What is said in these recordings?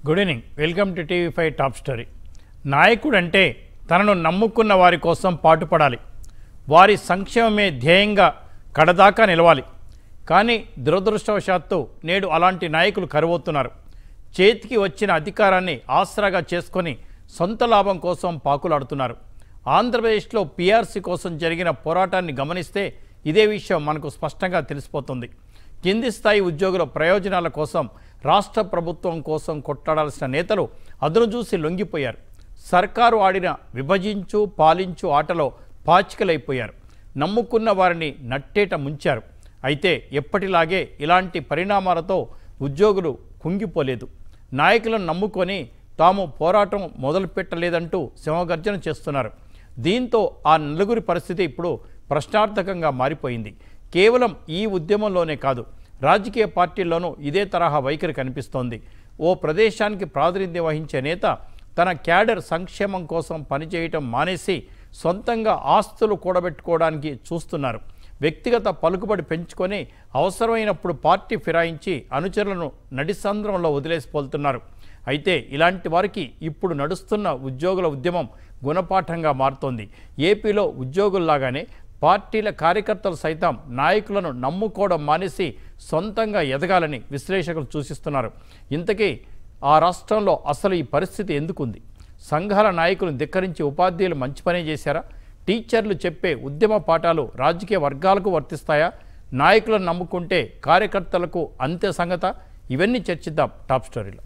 Good evening welcome to TV five top story నాయకుడు అంటే తనను నమ్ముకున్న వారి కోసం పాటుపడాలి వారి సంక్షేమమే ధ్యేయంగా కడదాకా నిలవాలి కానీ దురదృష్టవశాత్తు నేడు అలాంటి నాయకులు కరువవుతున్నారు చేతికి వచ్చిన అధికారాన్ని ఆసరాగా చేసుకొని సొంత లాభం కోసం పాకులాడుతున్నారు ఆంధ్రప్రదేశ్లో పీఆర్సీ కోసం జరిగిన పోరాటాన్ని గమనిస్తే ఇదే విషయం మనకు స్పష్టంగా తెలిసిపోతుంది కింది స్థాయి ఉద్యోగుల ప్రయోజనాల కోసం రాష్ట్ర ప్రభుత్వం కోసం కొట్లాడాల్సిన నేతలు అదును చూసి లొంగిపోయారు సర్కారు ఆడిన విభజించు పాలించు ఆటలో పాచికలైపోయారు నమ్ముకున్న వారిని నట్టేట ముంచారు అయితే ఎప్పటిలాగే ఇలాంటి పరిణామాలతో ఉద్యోగులు కుంగిపోలేదు నాయకులను నమ్ముకొని తాము పోరాటం మొదలుపెట్టలేదంటూ సింహగర్జన చేస్తున్నారు దీంతో ఆ నలుగురి పరిస్థితి ఇప్పుడు ప్రశ్నార్థకంగా మారిపోయింది కేవలం ఈ ఉద్యమంలోనే కాదు రాజకీయ పార్టీల్లోనూ ఇదే తరహా వైఖరి కనిపిస్తోంది ఓ ప్రదేశానికి ప్రాతినిధ్యం వహించే నేత తన క్యాడర్ సంక్షేమం కోసం పనిచేయటం మానేసి సొంతంగా ఆస్తులు కూడబెట్టుకోవడానికి చూస్తున్నారు వ్యక్తిగత పలుకుబడి పెంచుకొని అవసరమైనప్పుడు పార్టీ ఫిరాయించి అనుచరులను నడిసంద్రంలో వదిలేసిపోతున్నారు అయితే ఇలాంటి వారికి ఇప్పుడు నడుస్తున్న ఉద్యోగుల ఉద్యమం గుణపాఠంగా మారుతోంది ఏపీలో ఉద్యోగుల్లాగానే పార్టీల కార్యకర్తలు సైతం నాయకులను నమ్ముకోవడం మానేసి సొంతంగా ఎదగాలని విశ్లేషకులు సూచిస్తున్నారు ఇంతకీ ఆ రాష్ట్రంలో అసలు ఈ పరిస్థితి ఎందుకుంది సంఘాల నాయకులను ధిక్కరించి ఉపాధ్యాయులు మంచి పనే చేశారా టీచర్లు చెప్పే ఉద్యమ పాఠాలు రాజకీయ వర్గాలకు వర్తిస్తాయా నాయకులను నమ్ముకుంటే కార్యకర్తలకు అంతే సంగత ఇవన్నీ చర్చిద్దాం టాప్ స్టోరీలో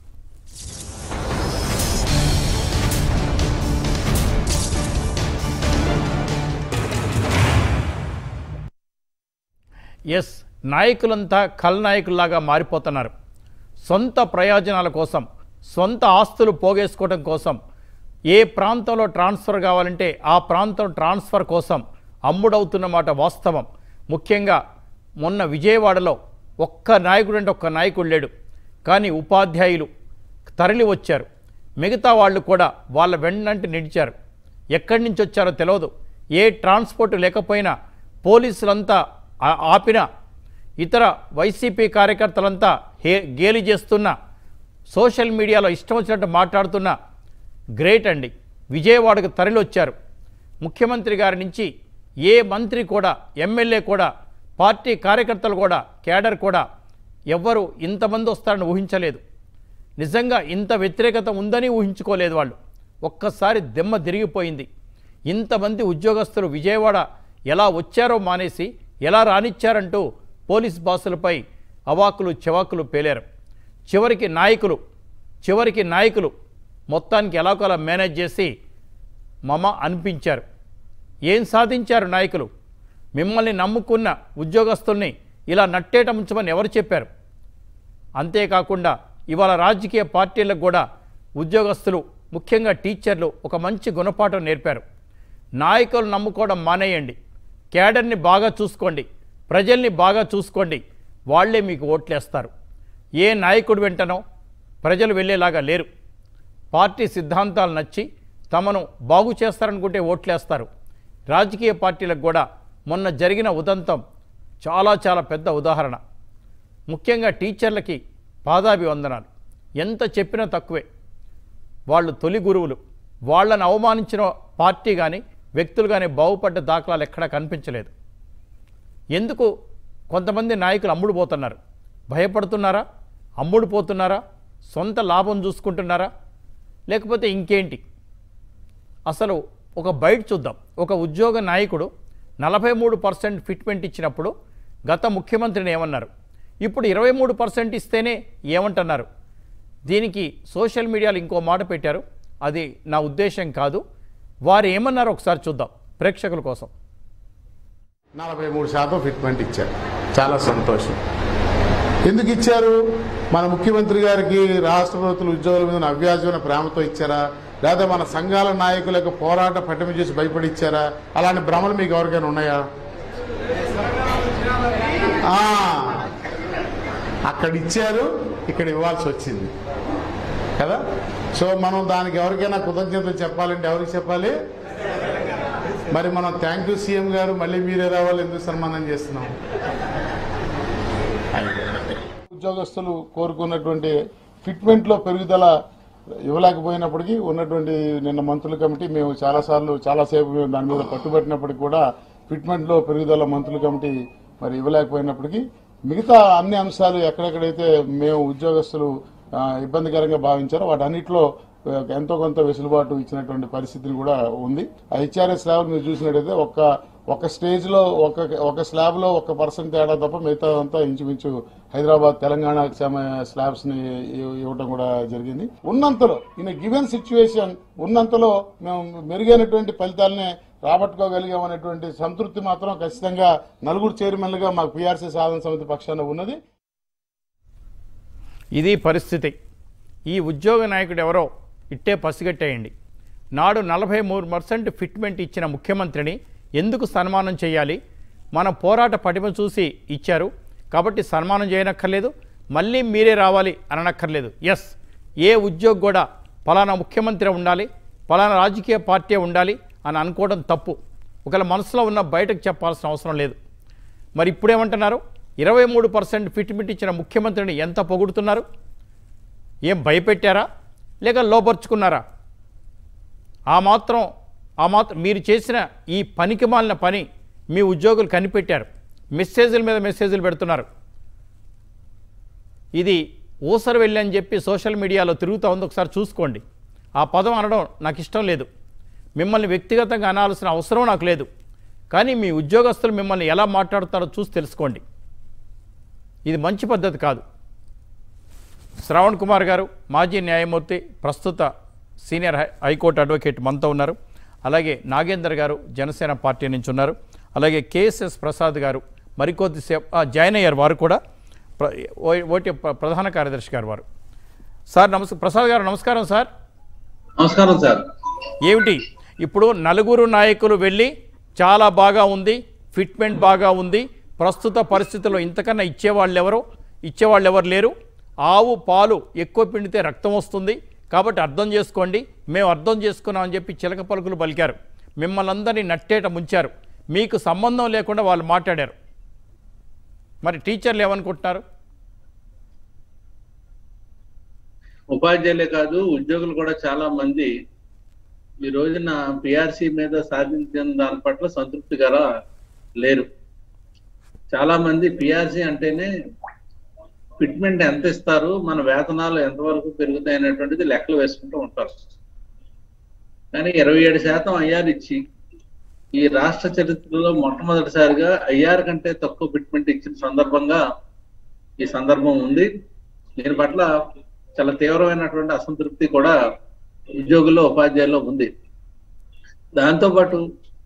ఎస్ నాయకులంతా ఖల్నాయకుల్లాగా మారిపోతున్నారు సొంత ప్రయోజనాల కోసం సొంత ఆస్తులు పోగేసుకోవడం కోసం ఏ ప్రాంతంలో ట్రాన్స్ఫర్ కావాలంటే ఆ ప్రాంతం ట్రాన్స్ఫర్ కోసం అమ్ముడవుతున్నమాట వాస్తవం ముఖ్యంగా మొన్న విజయవాడలో ఒక్క నాయకుడు అంటే ఒక్క నాయకుడు లేడు కానీ ఉపాధ్యాయులు తరలి వచ్చారు మిగతా వాళ్ళు కూడా వాళ్ళ వెన్నంటి నిడిచారు ఎక్కడి నుంచి వచ్చారో తెలియదు ఏ ట్రాన్స్పోర్ట్ లేకపోయినా పోలీసులంతా ఆ- ఆపిన ఇతర వైసీపీ కార్యకర్తలంతా హే గేలి చేస్తున్న సోషల్ మీడియాలో ఇష్టం వచ్చినట్టు మాట్లాడుతున్న గ్రేట్ అండి విజయవాడకు తరలి వచ్చారు ముఖ్యమంత్రి గారి నుంచి ఏ మంత్రి కూడా ఎమ్మెల్యే కూడా పార్టీ కార్యకర్తలు కూడా కేడర్ కూడా ఎవ్వరు ఇంతమంది వస్తారని ఊహించలేదు నిజంగా ఇంత వ్యతిరేకత ఉందని ఊహించుకోలేదు వాళ్ళు ఒక్కసారి దెమ్మ తిరిగిపోయింది ఇంతమంది ఉద్యోగస్తులు విజయవాడ ఎలా వచ్చారో మానేసి ఎలా రానిచ్చారంటూ పోలీస్ బాసులపై అవాకులు చెవాకులు పేలారు చివరికి నాయకులు చివరికి నాయకులు మొత్తానికి ఎలాగోలా మేనేజ్ చేసి మమ అనిపించారు ఏం సాధించారు నాయకులు మిమ్మల్ని నమ్ముకున్న ఉద్యోగస్తుల్ని ఇలా నట్టేట ఉంచమని ఎవరు చెప్పారు అంతేకాకుండా ఇవాళ రాజకీయ పార్టీలకు కూడా ఉద్యోగస్తులు ముఖ్యంగా టీచర్లు ఒక మంచి గుణపాఠం నేర్పారు నాయకులు నమ్ముకోవడం మానేయండి కేడర్ని బాగా చూసుకోండి ప్రజల్ని బాగా చూసుకోండి వాళ్ళే మీకు ఓట్లేస్తారు ఏ నాయకుడు వెంటనో ప్రజలు వెళ్ళేలాగా లేరు పార్టీ సిద్ధాంతాలు నచ్చి తమను బాగు చేస్తారనుకుంటే ఓట్లేస్తారు రాజకీయ పార్టీలకు కూడా మొన్న జరిగిన ఉదంతం చాలా చాలా పెద్ద ఉదాహరణ ముఖ్యంగా టీచర్లకి పాదాభివందనాలు ఎంత చెప్పినా తక్కువే వాళ్ళు తొలి గురువులు వాళ్ళని అవమానించిన పార్టీ కానీ వ్యక్తులు కానీ బాగుపడ్డ దాఖలాలు ఎక్కడా కనిపించలేదు ఎందుకు కొంతమంది నాయకులు అమ్ముడు పోతున్నారు భయపడుతున్నారా అమ్ముడు పోతున్నారా సొంత లాభం చూసుకుంటున్నారా లేకపోతే ఇంకేంటి అసలు ఒక బయట చూద్దాం ఒక ఉద్యోగ నాయకుడు నలభై మూడు పర్సెంట్ ఫిట్మెంట్ ఇచ్చినప్పుడు గత ముఖ్యమంత్రిని ఏమన్నారు ఇప్పుడు ఇరవై మూడు పర్సెంట్ ఇస్తేనే ఏమంటున్నారు దీనికి సోషల్ మీడియాలో ఇంకో మాట పెట్టారు అది నా ఉద్దేశం కాదు వారు ఏమన్నారో ఒకసారి చూద్దాం ప్రేక్షకుల కోసం నలభై మూడు శాతం ఫిట్మెంట్ ఇచ్చారు చాలా సంతోషం ఎందుకు ఇచ్చారు మన ముఖ్యమంత్రి గారికి రాష్ట్ర ప్రభుత్వం ఉద్యోగుల మీద ఉన్న అవ్యాజమైన ప్రేమతో ఇచ్చారా లేదా మన సంఘాల నాయకులకు పోరాట పట్టిమ చేసి భయపడి ఇచ్చారా అలాంటి భ్రమలు మీకు ఎవరికైనా ఉన్నాయా ఆ, అక్కడ ఇచ్చారు ఇక్కడ ఇవ్వాల్సి వచ్చింది కదా సో మనం దానికి ఎవరికైనా కృతజ్ఞతలు చెప్పాలంటే ఎవరికి చెప్పాలి మరి మనం థ్యాంక్ యూ సీఎం గారు మళ్ళీ మీరే రావాలి ఎందుకు సన్మానం చేస్తున్నాం ఉద్యోగస్తులు కోరుకున్నటువంటి ఫిట్మెంట్లో పెరుగుదల ఇవ్వలేకపోయినప్పటికీ ఉన్నటువంటి నిన్న మంత్రుల కమిటీ మేము చాలాసార్లు చాలాసేపు మేము దాని మీద పట్టుబట్టినప్పటికీ కూడా ఫిట్మెంట్లో పెరుగుదల మంత్రుల కమిటీ మరి ఇవ్వలేకపోయినప్పటికీ మిగతా అన్ని అంశాలు ఎక్కడెక్కడైతే మేము ఉద్యోగస్తులు ఆ, ఇబ్బందికరంగా భావించారో వాటన్నిటిలో ఆ, ఎంతో కొంత వెసులుబాటు ఇచ్చినటువంటి పరిస్థితిని కూడా ఉంది ఆ హెచ్ఆర్ఎస్ స్లాబ్ మీరు చూసినట్టయితే ఒక్క ఒక స్టేజ్ లో ఒక ఒక స్లాబ్ లో ఒక పర్సెంట్ తేడా తప్ప మిగతా అంతా ఇంచుమించు హైదరాబాద్ తెలంగాణ స్లాబ్స్ ని ఇవ్- ఇవ్వడం కూడా జరిగింది ఉన్నంతలో ఇన్ గివెన్ సిచ్యువేషన్ ఉన్నంతలో మేము మెరుగైనటువంటి ఫలితాలనే రాబట్టుకోగలిగామనేటువంటి సంతృప్తి మాత్రం ఖచ్చితంగా నలుగురు చైర్మన్లుగా మాకు పీఆర్సీ సాధన సమితి పక్షాన ఉన్నది ఇది పరిస్థితి ఈ ఉద్యోగ నాయకుడు ఎవరో ఇట్టే పసిగట్టేయండి నాడు నలభై మూడు పర్సెంట్ ఫిట్మెంట్ ఇచ్చిన ముఖ్యమంత్రిని ఎందుకు సన్మానం చేయాలి మన పోరాట పటిమ చూసి ఇచ్చారు కాబట్టి సన్మానం చేయనక్కర్లేదు మళ్ళీ మీరే రావాలి అననక్కర్లేదు ఎస్ ఏ ఉద్యోగి కూడా ఫలానా ముఖ్యమంత్రి ఉండాలి ఫలానా రాజకీయ పార్టీ ఉండాలి అని అనుకోవడం తప్పు ఒకవేళ మనసులో ఉన్న బయటకు చెప్పాల్సిన అవసరం లేదు మరి ఇప్పుడేమంటున్నారు ఇరవై మూడు పర్సెంట్ ఫిట్మెంట్ ఇచ్చిన ముఖ్యమంత్రిని ఎంత పొగుడుతున్నారు ఏం భయపెట్టారా లేక లోపరుచుకున్నారా ఆ మాత్రం ఆ మాత్రం మీరు చేసిన ఈ పనికి మాలిన పని మీ ఉద్యోగులు కనిపెట్టారు మెసేజ్ల మీద మెసేజ్లు పెడుతున్నారు ఇది ఊసరు వెళ్ళి అని చెప్పి సోషల్ మీడియాలో తిరుగుతూ ఉంది ఒకసారి చూసుకోండి ఆ పదం అనడం నాకు ఇష్టం లేదు మిమ్మల్ని వ్యక్తిగతంగా అనాల్సిన అవసరం నాకు లేదు కానీ మీ ఉద్యోగస్తులు మిమ్మల్ని ఎలా మాట్లాడుతారో చూసి తెలుసుకోండి ఇది మంచి పద్ధతి కాదు శ్రవణ్ కుమార్ గారు మాజీ న్యాయమూర్తి ప్రస్తుత సీనియర్ హై హైకోర్టు అడ్వకేట్ మనతో ఉన్నారు అలాగే నాగేందర్ గారు జనసేన పార్టీ నుంచి ఉన్నారు అలాగే కేఎస్ఎస్ ప్రసాద్ గారు మరికొద్దిసేపు ఆ, జాయిన్ అయ్యారు వారు కూడా ప్ర- ఓ- ఓటీ ప్ర- ప్రధాన కార్యదర్శి గారు వారు సార్ నమస్ ప్రసాద్ గారు నమస్కారం సార్ నమస్కారం సార్ ఏమిటి ఇప్పుడు నలుగురు నాయకులు వెళ్ళి చాలా బాగా ఉంది ఫిట్మెంట్ బాగా ఉంది ప్రస్తుత పరిస్థితుల్లో ఇంతకన్నా ఇచ్చేవాళ్ళు ఎవరు ఇచ్చేవాళ్ళు ఎవరు లేరు ఆవు పాలు ఎక్కువ పిండితే రక్తం వస్తుంది కాబట్టి అర్థం చేసుకోండి మేము అర్థం చేసుకున్నామని చెప్పి చిలక పలుకులు పలికారు మిమ్మల్ని అందరినీ నట్టేట ముంచారు మీకు సంబంధం లేకుండా వాళ్ళు మాట్లాడారు మరి టీచర్లు ఏమనుకుంటున్నారు ఉపాధ్యాయులే కాదు ఉద్యోగులు కూడా చాలా మంది ఈ రోజున పిఆర్సి మీద సాధించిన దాని పట్ల సంతృప్తికర లేరు చాలా మంది పిఆర్సి అంటేనే ఫిట్మెంట్ ఎంత ఇస్తారు మన వేతనాలు ఎంతవరకు పెరుగుతాయి అనేటువంటిది లెక్కలు వేసుకుంటూ ఉంటారు కానీ ఇరవై ఏడు శాతం ఐఆర్ ఇచ్చి ఈ రాష్ట్ర చరిత్రలో మొట్టమొదటిసారిగా ఐఆర్ కంటే తక్కువ ఫిట్మెంట్ ఇచ్చిన సందర్భంగా ఈ సందర్భం ఉంది దీని పట్ల చాలా తీవ్రమైనటువంటి అసంతృప్తి కూడా ఉద్యోగుల్లో ఉపాధ్యాయుల్లో ఉంది దాంతో పాటు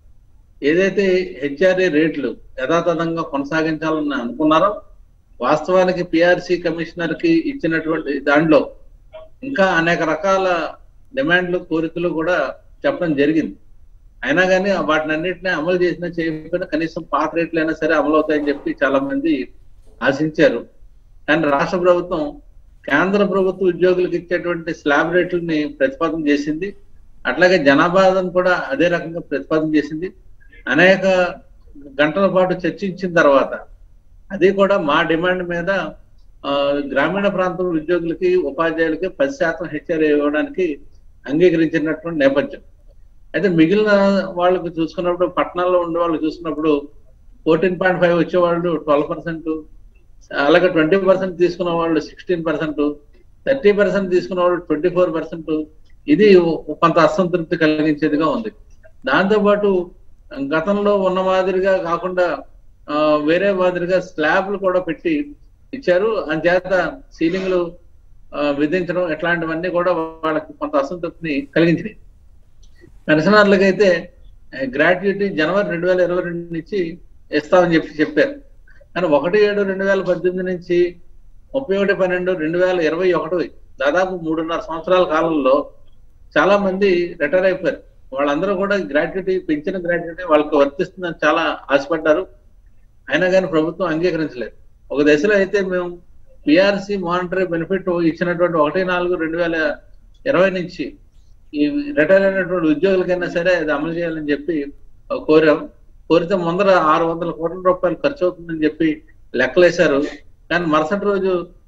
ఏదైతే హెచ్ఆర్ఏ రేట్లు యథాతథంగా కొనసాగించాలని అనుకున్నారో వాస్తవానికి పిఆర్సి కమిషనర్ కి ఇచ్చినటువంటి దాంట్లో ఇంకా అనేక రకాల డిమాండ్లు కోరికలు కూడా చెప్పడం జరిగింది అయినా కానీ వాటిని అన్నింటినీ అమలు చేసినా చేయకపోయినా కనీసం పాత రేట్లైనా సరే అమలు అవుతాయని చెప్పి చాలా మంది ఆశించారు కానీ రాష్ట్ర ప్రభుత్వం కేంద్ర ప్రభుత్వ ఉద్యోగులకు ఇచ్చేటువంటి స్లాబ్ రేట్లని ప్రతిపాదన చేసింది అట్లాగే జనాభాను కూడా అదే రకంగా ప్రతిపాదన చేసింది అనేక గంటల పాటు చర్చించిన తర్వాత అది కూడా మా డిమాండ్ మీద ఆ, గ్రామీణ ప్రాంతం ఉద్యోగులకి ఉపాధ్యాయులకి పది శాతం హెచ్ఆర్ ఇవ్వడానికి అంగీకరించినటువంటి నేపథ్యం అయితే మిగిలిన వాళ్ళకి చూసుకున్నప్పుడు పట్టణాల్లో ఉండే వాళ్ళు చూసుకున్నప్పుడు ఫోర్టీన్ పాయింట్ ఫైవ్ వచ్చేవాళ్ళు ట్వెల్వ్ పర్సెంట్ అలాగే ట్వంటీ పర్సెంట్ తీసుకున్న వాళ్ళు సిక్స్టీన్ పర్సెంట్ థర్టీ పర్సెంట్ తీసుకున్న వాళ్ళు ట్వంటీ ఫోర్ పర్సెంట్ ఇది కొంత అసంతృప్తి కలిగించేదిగా ఉంది దాంతో పాటు గతంలో ఉన్న మాదిరిగా కాకుండా ఆ, వేరే మాదిరిగా స్లాబ్లు కూడా పెట్టి ఇచ్చారు అంచేత సీలింగ్లు ఆ, విధించడం ఇట్లాంటివన్నీ కూడా వాళ్ళకి కొంత అసంతృప్తిని కలిగించినాయి పెన్షనర్లకైతే గ్రాట్యుటీ జనవరి రెండు వేల ఇరవై రెండు నుంచి ఇస్తామని చెప్పి చెప్పారు కానీ ఒకటి ఏడు రెండు వేల పద్దెనిమిది నుంచి ముప్పై ఒకటి పన్నెండు రెండు వేల ఇరవై ఒకటి దాదాపు మూడున్నర సంవత్సరాల కాలంలో చాలా మంది రిటైర్ అయిపోయారు వాళ్ళందరూ కూడా గ్రాట్యుటీ పెంచిన గ్రాట్యుటీ వాళ్ళకి వర్తిస్తుందని చాలా ఆశపడ్డారు అయినా కానీ ప్రభుత్వం అంగీకరించలేదు ఒక దశలో అయితే మేము పిఆర్సి మానిటరీ బెనిఫిట్ ఇచ్చినటువంటి ఒకటి నాలుగు రెండు వేల ఇరవై నుంచి ఈ రిటైర్ అయినటువంటి ఉద్యోగులకైనా సరే అది అమలు చేయాలని చెప్పి కోరాం కోరితే ముందర ఆరు వందల కోట్ల రూపాయలు ఖర్చు అవుతుందని చెప్పి లెక్కలేశారు కానీ మరుసటి రోజు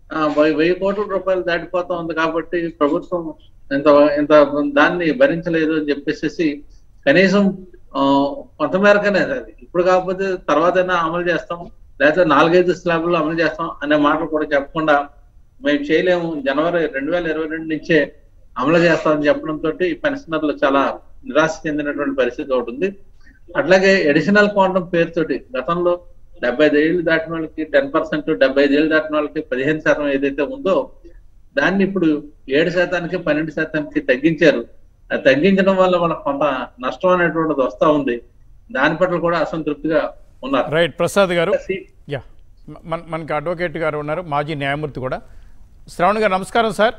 ఆ, వెయ్యి వెయ్యి కోట్ల రూపాయలు దాటిపోతా ఉంది కాబట్టి ప్రభుత్వం ఇంత ఇంత దాన్ని భరించలేదు అని చెప్పేసి కనీసం ఆ, కొంత మేరకనే అది ఇప్పుడు కాకపోతే తర్వాత అమలు చేస్తాం లేకపోతే నాలుగైదు స్లాబ్లు అమలు చేస్తాం అనే మాటలు కూడా చెప్పకుండా మేము చేయలేము జనవరి రెండు వేల ఇరవై రెండు నుంచే అమలు చేస్తామని చెప్పడంతో పెన్షనర్లు చాలా నిరాశ చెందినటువంటి పరిస్థితి ఒకటి ఉంది అట్లాగే అడిషనల్ క్వాంటం పేరుతోటి గతంలో డెబ్బై ఐదు ఏళ్ళు దాటిన వాళ్ళకి టెన్ పర్సెంట్ డెబ్బై ఐదు ఏళ్ళు దాటిన వాళ్ళకి పదిహేను శాతం ఏదైతే ఉందో దాన్ని ఇప్పుడు ఏడు శాతానికి పన్నెండు శాతానికి తగ్గించారు అది తగ్గించడం వల్ల మనకు కొంత నష్టం అనేటువంటిది వస్తా ఉంది దాని పట్ల కూడా అసంతృప్తిగా ఉన్నారు రైట్ ప్రసాద్ గారు యా మన మనకి అడ్వకేట్ గారు ఉన్నారు మాజీ న్యాయమూర్తి కూడా శ్రవణ్ గారు నమస్కారం సార్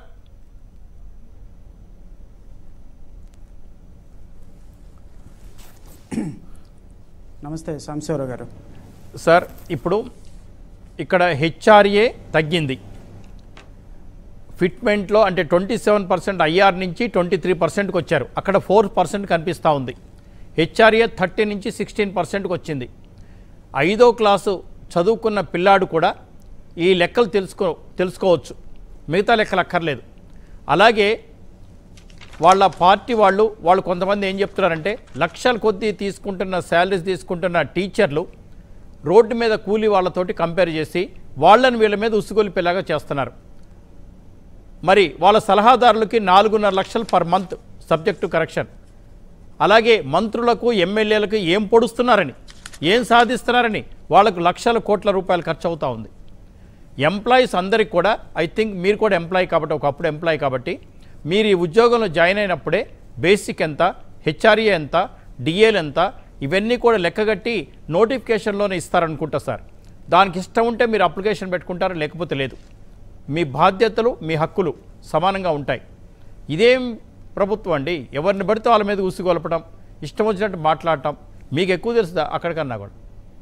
నమస్తే సాంశివరావు గారు సార్ ఇప్పుడు ఇక్కడ హెచ్ఆర్ఏ తగ్గింది ఫిట్మెంట్లో అంటే ట్వంటీ సెవెన్ పర్సెంట్ ఐఆర్ నుంచి ట్వంటీ త్రీ పర్సెంట్కి వచ్చారు అక్కడ ఫోర్ పర్సెంట్ కనిపిస్తూ ఉంది హెచ్ఆర్ఏ థర్టీ నుంచి సిక్స్టీన్ పర్సెంట్కి వచ్చింది ఐదో క్లాసు చదువుకున్న పిల్లాడు కూడా ఈ లెక్కలు తెలుసుకో తెలుసుకోవచ్చు మిగతా లెక్కలు అక్కర్లేదు అలాగే వాళ్ళ పార్టీ వాళ్ళు వాళ్ళు కొంతమంది ఏం చెప్తున్నారంటే లక్షల కొద్దీ తీసుకుంటున్న శాలరీస్ తీసుకుంటున్న టీచర్లు రోడ్డు మీద కూలీ వాళ్ళతోటి కంపేర్ చేసి వాళ్ళని వీళ్ళ మీద ఉసుగొలిపేలాగా చేస్తున్నారు మరి వాళ్ళ సలహాదారులకి నాలుగున్నర లక్షలు per month subject to correction అలాగే మంత్రులకు ఎమ్మెల్యేలకు ఏం పొడుస్తున్నారని ఏం సాధిస్తున్నారని వాళ్ళకు లక్షల కోట్ల రూపాయలు ఖర్చు అవుతా ఉంది ఎంప్లాయీస్ అందరికి కూడా ఐ థింక్ మీరు కూడా ఎంప్లాయీ కాబట్టి ఒకప్పుడు ఎంప్లాయీ కాబట్టి మీరు ఈ ఉద్యోగంలో జాయిన్ అయినప్పుడే బేసిక్ ఎంత హెచ్ఆర్ఏ ఎంత డిఏలు ఎంత ఇవన్నీ కూడా లెక్కగట్టి నోటిఫికేషన్లోనే ఇస్తారనుకుంటా సార్ దానికి ఇష్టం ఉంటే మీరు అప్లికేషన్ పెట్టుకుంటారు లేకపోతే లేదు మీ బాధ్యతలు మీ హక్కులు సమానంగా ఉంటాయి ఇదేం ప్రభుత్వం అండి ఎవరిని పడితే వాళ్ళ మీద ఉసిగొలపడం ఇష్టం వచ్చినట్టు మాట్లాడటం మీకు ఎక్కువ తెలుసుదా అక్కడికన్నా కూడా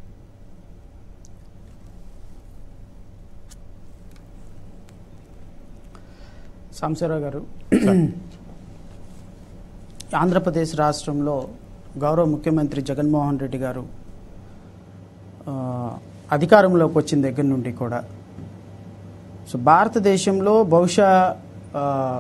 సాంశివరావు గారు ఆంధ్రప్రదేశ్ రాష్ట్రంలో గౌరవ ముఖ్యమంత్రి జగన్మోహన్ రెడ్డి గారు ఆ, అధికారంలోకి వచ్చిన దగ్గర నుండి కూడా సో భారతదేశంలో బహుశా ఆ,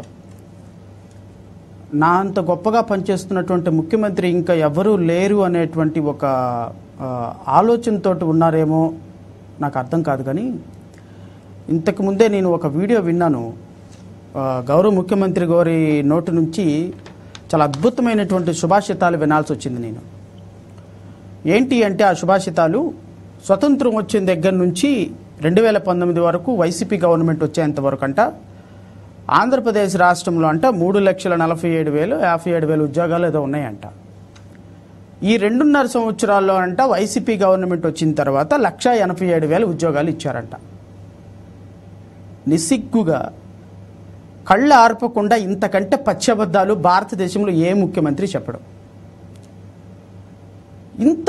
నా అంత గొప్పగా పనిచేస్తున్నటువంటి ముఖ్యమంత్రి ఇంకా ఎవరూ లేరు అనేటువంటి ఒక ఆ, ఆలోచనతోటి ఉన్నారేమో నాకు అర్థం కాదు కానీ ఇంతకు ముందే నేను ఒక వీడియో విన్నాను ఆ, గౌరవ ముఖ్యమంత్రి గారి నోటి నుంచి చాలా అద్భుతమైనటువంటి సుభాషితాలు వినాల్సి వచ్చింది నేను ఏంటి అంటే ఆ సుభాషితాలు స్వతంత్రం వచ్చిన దగ్గర నుంచి రెండు వేల పంతొమ్మిది వరకు వైసీపీ గవర్నమెంట్ వచ్చేంత వరకు అంట ఆంధ్రప్రదేశ్ రాష్ట్రంలో అంట మూడు లక్షల నలభై ఏడు వేలు యాభై ఏడు వేలు ఉద్యోగాలు ఏదో ఉన్నాయంట ఈ రెండున్నర సంవత్సరాల్లో అంట వైసీపీ గవర్నమెంట్ వచ్చిన తర్వాత లక్ష ఎనభై ఏడు వేల ఉద్యోగాలు ఇచ్చారంట నిస్సిగ్గుగా కళ్ళు ఆర్పకుండా ఇంతకంటే పచ్చబద్దాలు భారతదేశంలో ఏ ముఖ్యమంత్రి చెప్పడం ఇంత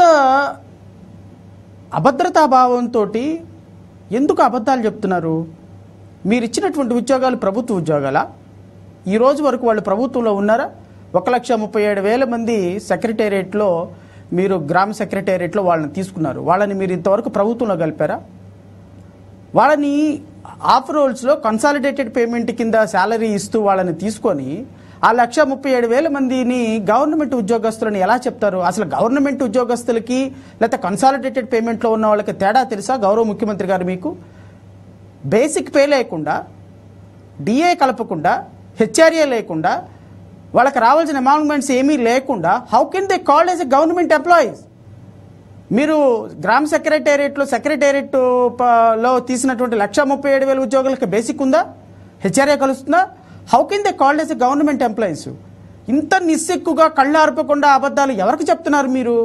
అభద్రతాభావంతో ఎందుకు అబద్ధాలు చెప్తున్నారు మీరు ఇచ్చినటువంటి ఉద్యోగాలు ప్రభుత్వ ఉద్యోగాలా ఈ రోజు వరకు వాళ్ళు ప్రభుత్వంలో ఉన్నారా ఒక లక్ష ముప్పై ఏడు వేల మంది సెక్రటేరియట్లో మీరు గ్రామ సెక్రటేరియట్లో వాళ్ళని తీసుకున్నారు వాళ్ళని మీరు ఇంతవరకు ప్రభుత్వంలో కలిపారా వాళ్ళని ఆఫ్ రోల్స్లో కన్సాలిడేటెడ్ పేమెంట్ కింద శాలరీ ఇస్తూ వాళ్ళని తీసుకొని ఆ లక్ష ముప్పై ఏడు వేల మందిని గవర్నమెంట్ ఉద్యోగస్తులని ఎలా చెప్తారు అసలు గవర్నమెంట్ ఉద్యోగస్తులకి లేకపోతే కన్సాలిడేటెడ్ పేమెంట్లో ఉన్న వాళ్ళకి తేడా తెలుసా గౌరవ ముఖ్యమంత్రి గారు మీకు బేసిక్ పే లేకుండా డిఏ కలపకుండా హెచ్ఆర్ఏ లేకుండా వాళ్ళకి రావాల్సిన అమాంగ్మెంట్స్ ఏమీ లేకుండా how can they called as a government employees మీరు గ్రామ సెక్రటేరియట్లో సెక్రటేరియట్ ప- లో తీసినటువంటి లక్ష ముప్పై ఏడు వేల ఉద్యోగులకి బేసిక్ ఉందా హెచ్ఆర్ఏ కలుస్తుందా how can they called as a government employees ఇంత నిస్సిక్కుగా కళ్ళు ఆర్పకుండా అబద్ధాలు ఎవరికి చెప్తున్నారు మీరు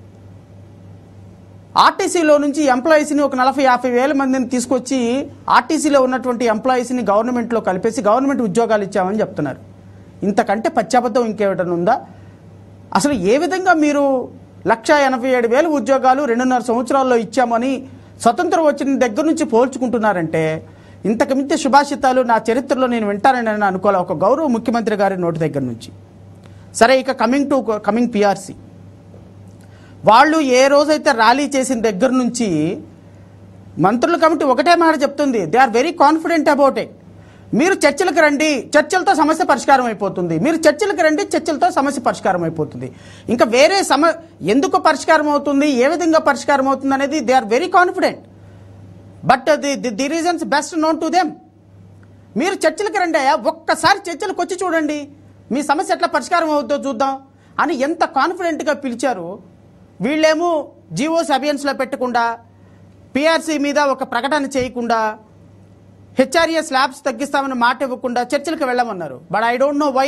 ఆర్టీసీలో నుంచి ఎంప్లాయీస్ని ఒక నలభై యాభై వేల మందిని తీసుకొచ్చి ఆర్టీసీలో ఉన్నటువంటి ఎంప్లాయీస్ని గవర్నమెంట్లో కలిపేసి గవర్నమెంట్ ఉద్యోగాలు ఇచ్చామని చెప్తున్నారు ఇంతకంటే పశ్చాబద్ధం ఇంకేమిటన్నా ఉందా అసలు ఏ విధంగా మీరు లక్ష ఎనభై ఏడు వేల ఉద్యోగాలు రెండున్నర సంవత్సరాల్లో ఇచ్చామని స్వతంత్రం వచ్చిన దగ్గర నుంచి పోల్చుకుంటున్నారంటే ఇంతకు మించి సుభాషితాలు నా చరిత్రలో నేను వింటానని నేను అనుకోలే ఒక గౌరవ ముఖ్యమంత్రి గారి నోటి దగ్గర నుంచి సరే ఇక కమింగ్ టు కమింగ్ పిఆర్సీ వాళ్ళు ఏ రోజైతే ర్యాలీ చేసిన దగ్గర నుంచి మంత్రుల కమిటీ ఒకటే మాట చెప్తుంది they are very confident about it మీరు చర్చలకు రండి చర్చలతో సమస్య పరిష్కారం అయిపోతుంది మీరు చర్చలకు రండి చర్చలతో సమస్య పరిష్కారం అయిపోతుంది ఇంకా వేరే సమ ఎందుకు పరిష్కారం అవుతుంది ఏ విధంగా పరిష్కారం అవుతుంది అనేది they are very confident but the the reasons best known to them మీరు చర్చలకు రండి అయ్యా ఒక్కసారి చర్చలకు వచ్చి చూడండి మీ సమస్య ఎట్లా పరిష్కారం అవుతుందో చూద్దాం అని ఎంత కాన్ఫిడెంట్గా పిలిచారు వీళ్ళేమో జీవోస్ అబియన్స్లో పెట్టకుండా పిఆర్సీ మీద ఒక ప్రకటన చేయకుండా హెచ్ఆర్ఏ స్లాబ్స్ తగ్గిస్తామని మాట ఇవ్వకుండా చర్చలకు వెళ్ళమన్నారు but I don't know why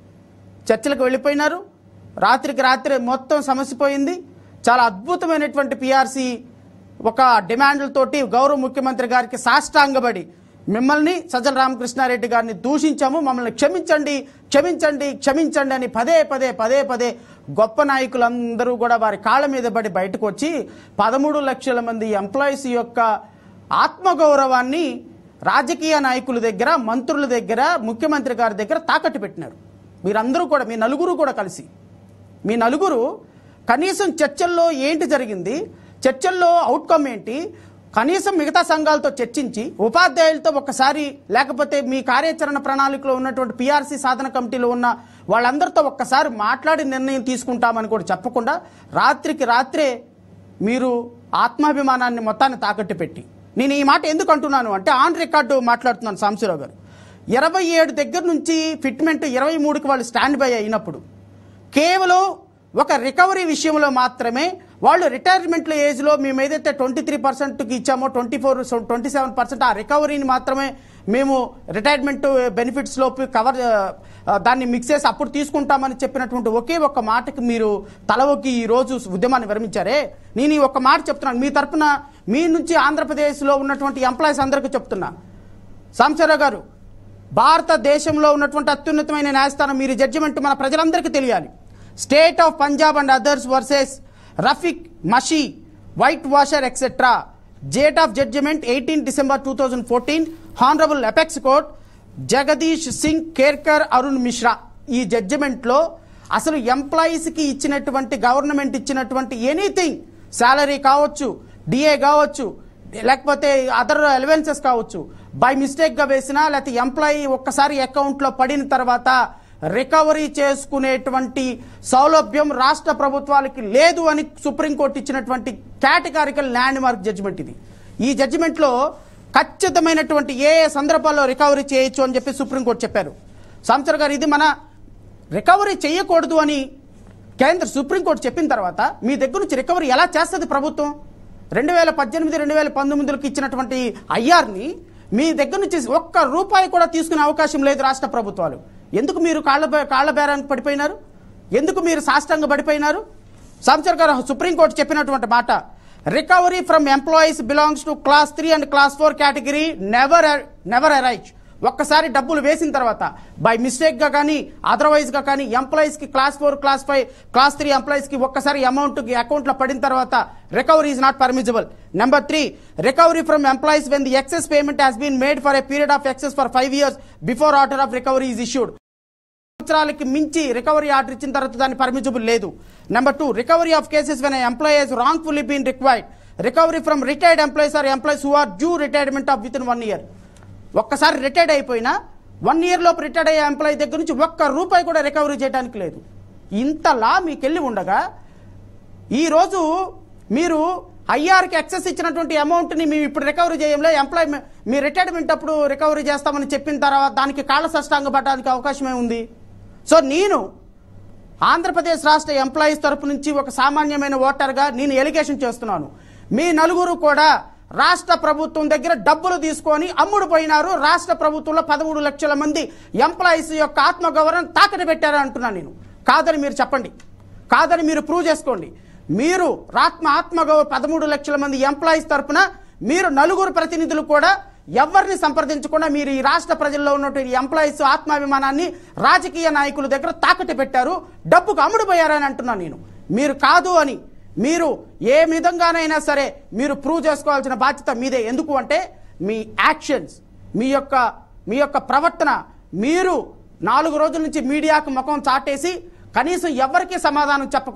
చర్చలకు వెళ్ళిపోయినారు రాత్రికి రాత్రి మొత్తం సమస్య పోయింది చాలా అద్భుతమైనటువంటి పిఆర్సీ ఒక డిమాండ్లతోటి గౌరవ ముఖ్యమంత్రి గారికి సాష్టాంగబడి మిమ్మల్ని సజ్జల రామకృష్ణారెడ్డి గారిని దూషించాము మమ్మల్ని క్షమించండి క్షమించండి క్షమించండి అని పదే పదే పదే పదే గొప్ప నాయకులందరూ కూడా వారి కాళ్ళ మీద పడి బయటకు వచ్చి పదమూడు లక్షల మంది ఎంప్లాయీస్ యొక్క ఆత్మగౌరవాన్ని రాజకీయ నాయకుల దగ్గర మంత్రుల దగ్గర ముఖ్యమంత్రి గారి దగ్గర తాకట్టు పెట్టినారు మీరందరూ కూడా మీ నలుగురు కూడా కలిసి మీ నలుగురు కనీసం చర్చల్లో ఏంటి జరిగింది చర్చల్లో అవుట్కమ్ ఏంటి కనీసం మిగతా సంఘాలతో చర్చించి ఉపాధ్యాయులతో ఒక్కసారి లేకపోతే మీ కార్యాచరణ ప్రణాళికలో ఉన్నటువంటి పిఆర్సీ సాధన కమిటీలో ఉన్న వాళ్ళందరితో ఒక్కసారి మాట్లాడి నిర్ణయం తీసుకుంటామని కూడా చెప్పకుండా రాత్రికి రాత్రే మీరు ఆత్మాభిమానాన్ని మొత్తాన్ని తాకట్టు పెట్టి నేను ఈ మాట ఎందుకు అంటున్నాను అంటే ఆన్ రికార్డు మాట్లాడుతున్నాను సాంబశివరావు గారు ఇరవై ఏడు దగ్గర నుంచి ఫిట్మెంట్ ఇరవై మూడుకి వాళ్ళు స్టాండ్ బై అయినప్పుడు కేవలం ఒక రికవరీ విషయంలో మాత్రమే వాళ్ళు రిటైర్మెంట్ ఏజ్లో మేము ఏదైతే ట్వంటీ త్రీ పర్సెంట్కి ఇచ్చామో twenty four twenty seven percent ఆ రికవరీని మాత్రమే మేము రిటైర్మెంట్ బెనిఫిట్స్లోపు కవర్ ఆ, దాన్ని మిక్స్ చేసి అప్పుడు తీసుకుంటామని చెప్పినటువంటి ఒకే ఒక్క మాటకి మీరు తలవకి ఈ రోజు ఉద్యమాన్ని విరమించారే నేను ఈ ఒక్క మాట చెప్తున్నాను మీ తరపున మీ నుంచి ఆంధ్రప్రదేశ్లో ఉన్నటువంటి ఎంప్లాయీస్ అందరికీ చెప్తున్నా సాంబశివరావు గారు భారతదేశంలో ఉన్నటువంటి అత్యున్నతమైన న్యాయస్థానం మీరు జడ్జిమెంట్ మన ప్రజలందరికీ తెలియాలి state of Punjab and others versus Rafiq Masih white washer etcetera date of judgement eighteen December two thousand fourteen honourable apex court Jagdish Singh Khehar Arun Mishra ఈ జడ్జిమెంట్లో అసలు ఎంప్లాయీస్కి ఇచ్చినటువంటి గవర్నమెంట్ ఇచ్చినటువంటి ఎనీథింగ్ శాలరీ కావచ్చు డిఏ కావచ్చు లేకపోతే అదర్ అలవెన్సెస్ కావచ్చు బై మిస్టేక్గా వేసినా లేకపోతే ఎంప్లాయీ ఒక్కసారి అకౌంట్లో పడిన తర్వాత రికవరీ చేసుకునేటువంటి సౌలభ్యం రాష్ట్ర ప్రభుత్వాలకి లేదు అని సుప్రీంకోర్టు ఇచ్చినటువంటి కేటగారికల్ ల్యాండ్ మార్క్ జడ్జిమెంట్ ఇది ఈ జడ్జిమెంట్లో ఖచ్చితమైనటువంటి ఏ ఏ సందర్భాల్లో రికవరీ చేయొచ్చు అని చెప్పి సుప్రీంకోర్టు చెప్పారు సంవత్సర్ గారు ఇది మన రికవరీ చేయకూడదు అని కేంద్ర సుప్రీంకోర్టు చెప్పిన తర్వాత మీ దగ్గర నుంచి రికవరీ ఎలా చేస్తుంది ప్రభుత్వం రెండు వేల పద్దెనిమిది రెండు వేల పంతొమ్మిదికి ఇచ్చినటువంటి ఐఆర్ని మీ దగ్గర నుంచి ఒక్క రూపాయి కూడా తీసుకునే అవకాశం లేదు రాష్ట్ర ప్రభుత్వాలు ఎందుకు మీరు కాళ్ళ బే- కాళ్ళ బేరానికి పడిపోయినారు ఎందుకు మీరు సాష్టంగా పడిపోయినారు సంవత్సర్ గారు సుప్రీంకోర్టు చెప్పినటువంటి మాట recovery from employees belongs to class three and class four category never never arise ఒక్కసారి డబ్బులు వేసిన తర్వాత బై మిస్టేక్గా కానీ అదర్వైజ్గా కానీ ఎంప్లాయీస్కి class four class five class three ఎంప్లాయీస్కి ఒక్కసారి అమౌంట్ అకౌంట్లో పడిన తర్వాత recovery is not permissible number three recovery from employees when the excess payment has been made for a period of excess for five years before order of recovery is issued సంవత్సరాలకి మించి recovery order ఇచ్చిన తర్వాత దాన్ని permissible లేదు number two recovery of cases when employees wrongfully been required recovery from retired employees are employees who are due retirement off within one year ఒక్కసారి retired అయిపోయినా one year లోపు retired అయ్యే employee దగ్గర నుంచి ఒక్క రూపాయి కూడా రికవరీ చేయడానికి లేదు ఇంతలా మీకు వెళ్ళి ఉండగా ఈరోజు మీరు ఐఆర్కి ఎక్సెస్ ఇచ్చినటువంటి అమౌంట్ని మేము ఇప్పుడు రికవరీ చేయంలో ఎంప్లాయ్ మీ రిటైర్మెంట్ అప్పుడు రికవరీ చేస్తామని చెప్పిన తర్వాత దానికి కాళ్ళ సష్టాంగ పడడానికి అవకాశమే ఉంది సో నేను ఆంధ్రప్రదేశ్ రాష్ట్ర ఎంప్లాయీస్ తరపు నుంచి ఒక సామాన్యమైన ఓటర్గా నేను ఎలిగేషన్ చేస్తున్నాను మీ నలుగురు కూడా రాష్ట్ర ప్రభుత్వం దగ్గర డబ్బులు తీసుకొని అమ్ముడు పోయినారు రాష్ట్ర ప్రభుత్వంలో పదమూడు లక్షల మంది ఎంప్లాయీస్ యొక్క ఆత్మగౌరవం తాకట పెట్టారు అంటున్నాను నేను కాదని మీరు చెప్పండి కాదని మీరు ప్రూవ్ చేసుకోండి మీరు రాత్మ ఆత్మగౌరవ పదమూడు లక్షల మంది ఎంప్లాయీస్ తరపున మీరు నలుగురు ప్రతినిధులు కూడా ఎవరిని సంప్రదించకుండా మీరు ఈ రాష్ట్ర ప్రజల్లో ఉన్నటువంటి ఎంప్లాయీస్ ఆత్మాభిమానాన్ని రాజకీయ నాయకుల దగ్గర తాకట్టు పెట్టారు డబ్బుకు అమ్ముడుపోయారని అంటున్నాను నేను మీరు కాదు అని మీరు ఏ విధంగానైనా సరే మీరు ప్రూవ్ చేసుకోవాల్సిన బాధ్యత మీదే ఎందుకు అంటే మీ యాక్షన్స్ మీ యొక్క మీ యొక్క ప్రవర్తన మీరు నాలుగు రోజుల నుంచి మీడియాకు ముఖం చాటేసి కనీసం ఎవరికీ సమాధానం చెప్పకుండా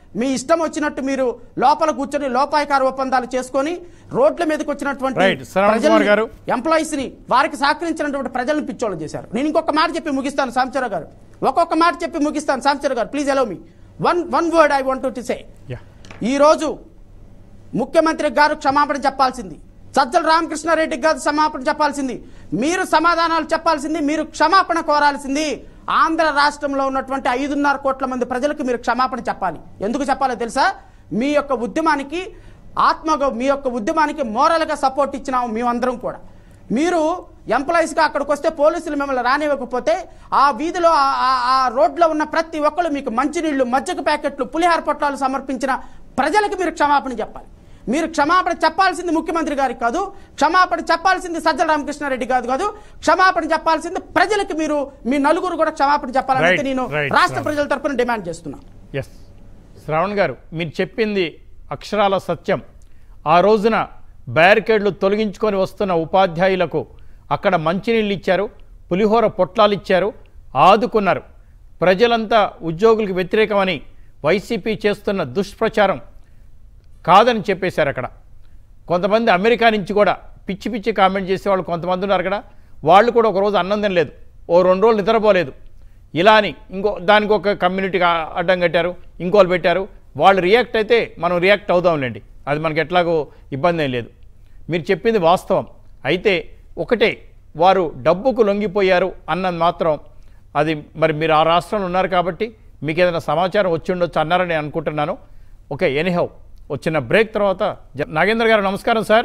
మీ ఇష్టం వచ్చినట్టు మీరు లోపల కూర్చొని లోపాయకార ఒప్పందాలు చేసుకొని రోడ్ల మీదకి వచ్చినటువంటి Right. శ్రవణ్ కుమార్ గారు. ఎంప్లాయీస్ ని వారికి సహకరించినటువంటి ప్రజలను పిచ్చోళ్ళు చేశారు నేను ఇంకొక మాట చెప్పి ముగిస్తాను సాంచరావు గారు ఒక్కొక్క మాట చెప్పి ముగిస్తాను Sancharao garu please allow me one one word I want to say yeah ఈ రోజు ముఖ్యమంత్రి గారు క్షమాపణ చెప్పాల్సింది సజ్జల రామకృష్ణారెడ్డి గారు క్షమాపణ చెప్పాల్సింది మీరు సమాధానాలు చెప్పాల్సింది మీరు క్షమాపణ కోరాల్సింది ఆంధ్ర రాష్ట్రంలో ఉన్నటువంటి ఐదున్నర కోట్ల మంది ప్రజలకు మీరు క్షమాపణ చెప్పాలి ఎందుకు చెప్పాలో తెలుసా మీ యొక్క ఉద్యమానికి ఆత్మగా మీ యొక్క ఉద్యమానికి మోరల్గా సపోర్ట్ ఇచ్చినాము మేమందరం కూడా మీరు ఎంప్లాయీస్గా అక్కడికి వస్తే పోలీసులు మిమ్మల్ని రానివ్వకపోతే ఆ వీధిలో ఆ- ఆ- ఆ రోడ్లో ఉన్న ప్రతి ఒక్కరు మీకు మంచినీళ్లు మజ్జిగ ప్యాకెట్లు పులిహార పొట్లాలు సమర్పించిన ప్రజలకు మీరు క్షమాపణ చెప్పాలి మీరు క్షమాపణ చెప్పాల్సింది ముఖ్యమంత్రి గారికి కాదు క్షమాపణ చెప్పాల్సింది సజ్జల రామకృష్ణారెడ్డి గారు కాదు క్షమాపణ చెప్పాల్సింది ప్రజలకు మీరు మీ నలుగురు కూడా క్షమాపణ చెప్పాలని Right, నేను right, రాష్ట్ర right. ప్రజల తరపున డిమాండ్ చేస్తున్నాను ఎస్ శ్రావణ్ గారు మీరు చెప్పింది అక్షరాల సత్యం ఆ రోజున బ్యారికేడ్లు తొలగించుకొని వస్తున్న ఉపాధ్యాయులకు అక్కడ మంచినీళ్ళు ఇచ్చారు పులిహోర పొట్లాలు ఇచ్చారు ఆదుకున్నారు ప్రజలంతా ఉద్యోగులకు వ్యతిరేకమని వైసీపీ చేస్తున్న దుష్ప్రచారం కాదని చెప్పేశారు అక్కడ కొంతమంది అమెరికా నుంచి కూడా పిచ్చి పిచ్చి కామెంట్ చేసేవాళ్ళు కొంతమంది ఉన్నారు అక్కడ వాళ్ళు కూడా ఒకరోజు అన్నం తినలేదు ఓ రెండు రోజులు నిద్రపోలేదు ఇలా అని ఇంకో దానికి ఒక కమ్యూనిటీకి ఆ- అడ్డం కట్టారు ఇంకోళ్ళు పెట్టారు వాళ్ళు రియాక్ట్ అయితే మనం రియాక్ట్ అవుదాంలేండి అది మనకి ఎట్లాగో ఇబ్బంది ఏం లేదు మీరు చెప్పింది వాస్తవం అయితే ఒకటే వారు డబ్బుకు లొంగిపోయారు అన్నది మాత్రం అది మరి మీరు ఆ రాష్ట్రంలో ఉన్నారు కాబట్టి మీకు ఏదైనా సమాచారం వచ్చి ఉండొచ్చు అన్నారని నేను అనుకుంటున్నాను ఓకే ఎనీహౌ వచ్చిన బ్రేక్ తర్వాత జ- నాగేంద్ర గారు నమస్కారం సార్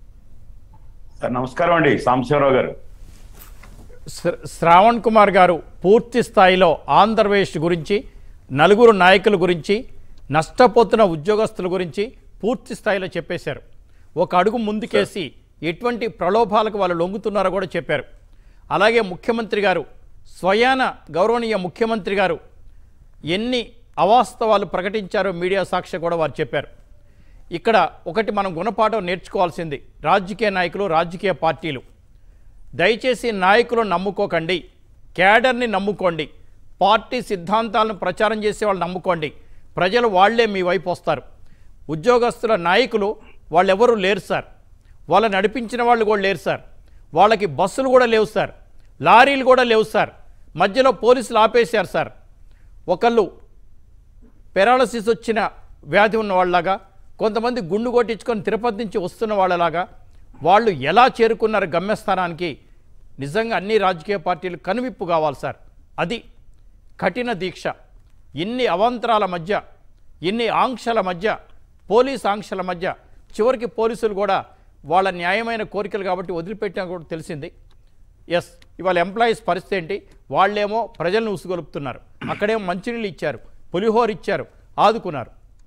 సార్ నమస్కారం అండి సాంబశివరావు గారు శ్ర- శ్రావణ్ కుమార్ గారు పూర్తి స్థాయిలో ఆంధ్రప్రదేశ్ గురించి నలుగురు నాయకుల గురించి నష్టపోతున్న ఉద్యోగస్తుల గురించి పూర్తి స్థాయిలో చెప్పేశారు ఒక అడుగు ముందుకేసి ఎటువంటి ప్రలోభాలకు వాళ్ళు లొంగుతున్నారో కూడా చెప్పారు అలాగే ముఖ్యమంత్రి గారు స్వయాన గౌరవనీయ ముఖ్యమంత్రి గారు ఎన్ని అవాస్తవాలు ప్రకటించారో మీడియా సాక్షి కూడా వారు చెప్పారు ఇక్కడ ఒకటి మనం గుణపాఠం నేర్చుకోవాల్సింది రాజకీయ నాయకులు రాజకీయ పార్టీలు దయచేసి నాయకులను నమ్ముకోకండి క్యాడర్ని నమ్ముకోండి పార్టీ సిద్ధాంతాలను ప్రచారం చేసే వాళ్ళు నమ్ముకోండి ప్రజలు వాళ్లే మీ వైపు వస్తారు ఉద్యోగస్తుల నాయకులు వాళ్ళెవరూ లేరు సార్ వాళ్ళ నడిపించిన వాళ్ళు కూడా లేరు సార్ వాళ్ళకి బస్సులు కూడా లేవు సార్ లారీలు కూడా లేవు సార్ మధ్యలో పోలీసులు ఆపేశారు సార్ ఒకళ్ళు పెరాలసిస్ వచ్చిన వ్యాధి ఉన్న వాళ్ళలాగా కొంతమంది గుండు కొట్టించుకొని తిరుపతి నుంచి వస్తున్న వాళ్ళలాగా వాళ్ళు ఎలా చేరుకున్నారు గమ్యస్థానానికి నిజంగా అన్ని రాజకీయ పార్టీలు కనువిప్పు కావాలి సార్ అది కఠిన దీక్ష ఇన్ని అవాంతరాల మధ్య ఇన్ని ఆంక్షల మధ్య పోలీస్ ఆంక్షల మధ్య చివరికి పోలీసులు కూడా వాళ్ళ న్యాయమైన కోరికలు కాబట్టి వదిలిపెట్టినా కూడా తెలిసింది ఎస్ ఇవాళ ఎంప్లాయీస్ పరిస్థితి ఏంటి వాళ్ళేమో ప్రజలను ఉసుగొలుపుతున్నారు అక్కడేమో మంచినీళ్ళు ఇచ్చారు పులిహోర ఇచ్చారు ఆదుకున్నారు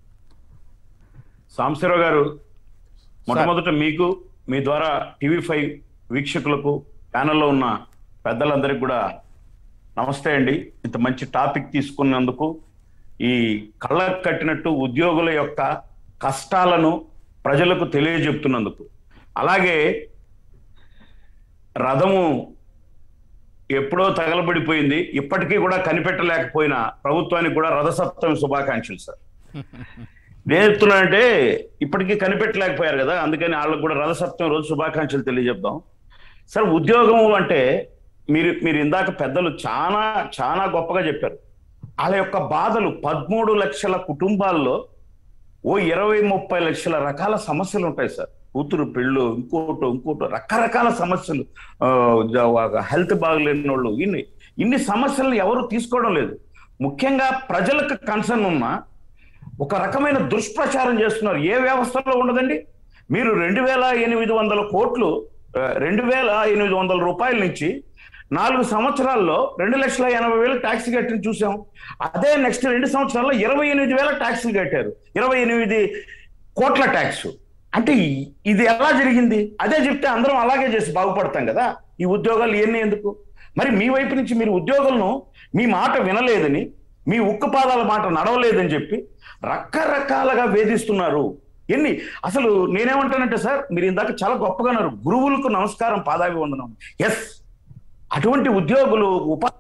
సాంబశివరావు గారు మొట్టమొదట మీకు మీ ద్వారా టీవీ ఫైవ్ వీక్షకులకు ప్యానెల్లో ఉన్న పెద్దలందరికీ కూడా నమస్తే అండి ఇంత మంచి టాపిక్ తీసుకున్నందుకు ఈ కళ్ళకు కట్టినట్టు ఉద్యోగుల యొక్క కష్టాలను ప్రజలకు తెలియజెప్తున్నందుకు అలాగే రథము ఎప్పుడో తగలబడిపోయింది ఇప్పటికీ కూడా కనిపెట్టలేకపోయిన ప్రభుత్వానికి కూడా రథసప్తమి శుభాకాంక్షలు సార్ నేర్తున్నానంటే ఇప్పటికీ కనిపెట్టలేకపోయారు కదా అందుకని వాళ్ళకు కూడా రథసప్తమి రోజు శుభాకాంక్షలు తెలియజెప్దాం సార్ ఉద్యోగం అంటే మీరు మీరు ఇందాక పెద్దలు చాలా చాలా గొప్పగా చెప్పారు వాళ్ళ యొక్క బాధలు పదమూడు లక్షల కుటుంబాల్లో ఓ ఇరవై ముప్పై లక్షల రకాల సమస్యలు ఉంటాయి సార్ కూతురు పెళ్ళు ఇంకోటో ఇంకోటో రకరకాల సమస్యలు హెల్త్ బాగలేని వాళ్ళు ఇన్ని ఇన్ని సమస్యలను ఎవరు తీసుకోవడం లేదు ముఖ్యంగా ప్రజలకు కన్సర్న్ ఉన్న ఒక రకమైన దుష్ప్రచారం చేస్తున్నారు ఏ వ్యవస్థలో ఉండదండి మీరు రెండు వేల ఎనిమిది వందల కోట్లు ఆ, రెండు వేల ఎనిమిది వందల రూపాయల నుంచి నాలుగు సంవత్సరాల్లో రెండు లక్షల ఎనభై వేలు ట్యాక్స్ కట్టిన చూసాం అదే నెక్స్ట్ రెండు సంవత్సరాల్లో ఇరవై ఎనిమిది వేల ట్యాక్సులు కట్టారు ఇరవై ఎనిమిది కోట్ల ట్యాక్స్ అంటే ఈ- ఇది ఎలా జరిగింది అదే చెప్తే అందరం అలాగే చేసి బాగుపడతాం కదా ఈ ఉద్యోగాలు ఇవన్నీ ఎందుకు మరి మీ వైపు నుంచి మీరు ఉద్యోగులను మీ మాట వినలేదని మీ ఉక్కు పాదాల మాట నడవలేదని చెప్పి రకరకాలుగా వేధిస్తున్నారు ఎన్ని అసలు నేనేమంటానంటే సార్ మీరు ఇందాక చాలా గొప్పగా అన్నారు గురువులకు నమస్కారం పాదాభి వందనం ఎస్ అటువంటి ఉద్యోగులు ఉప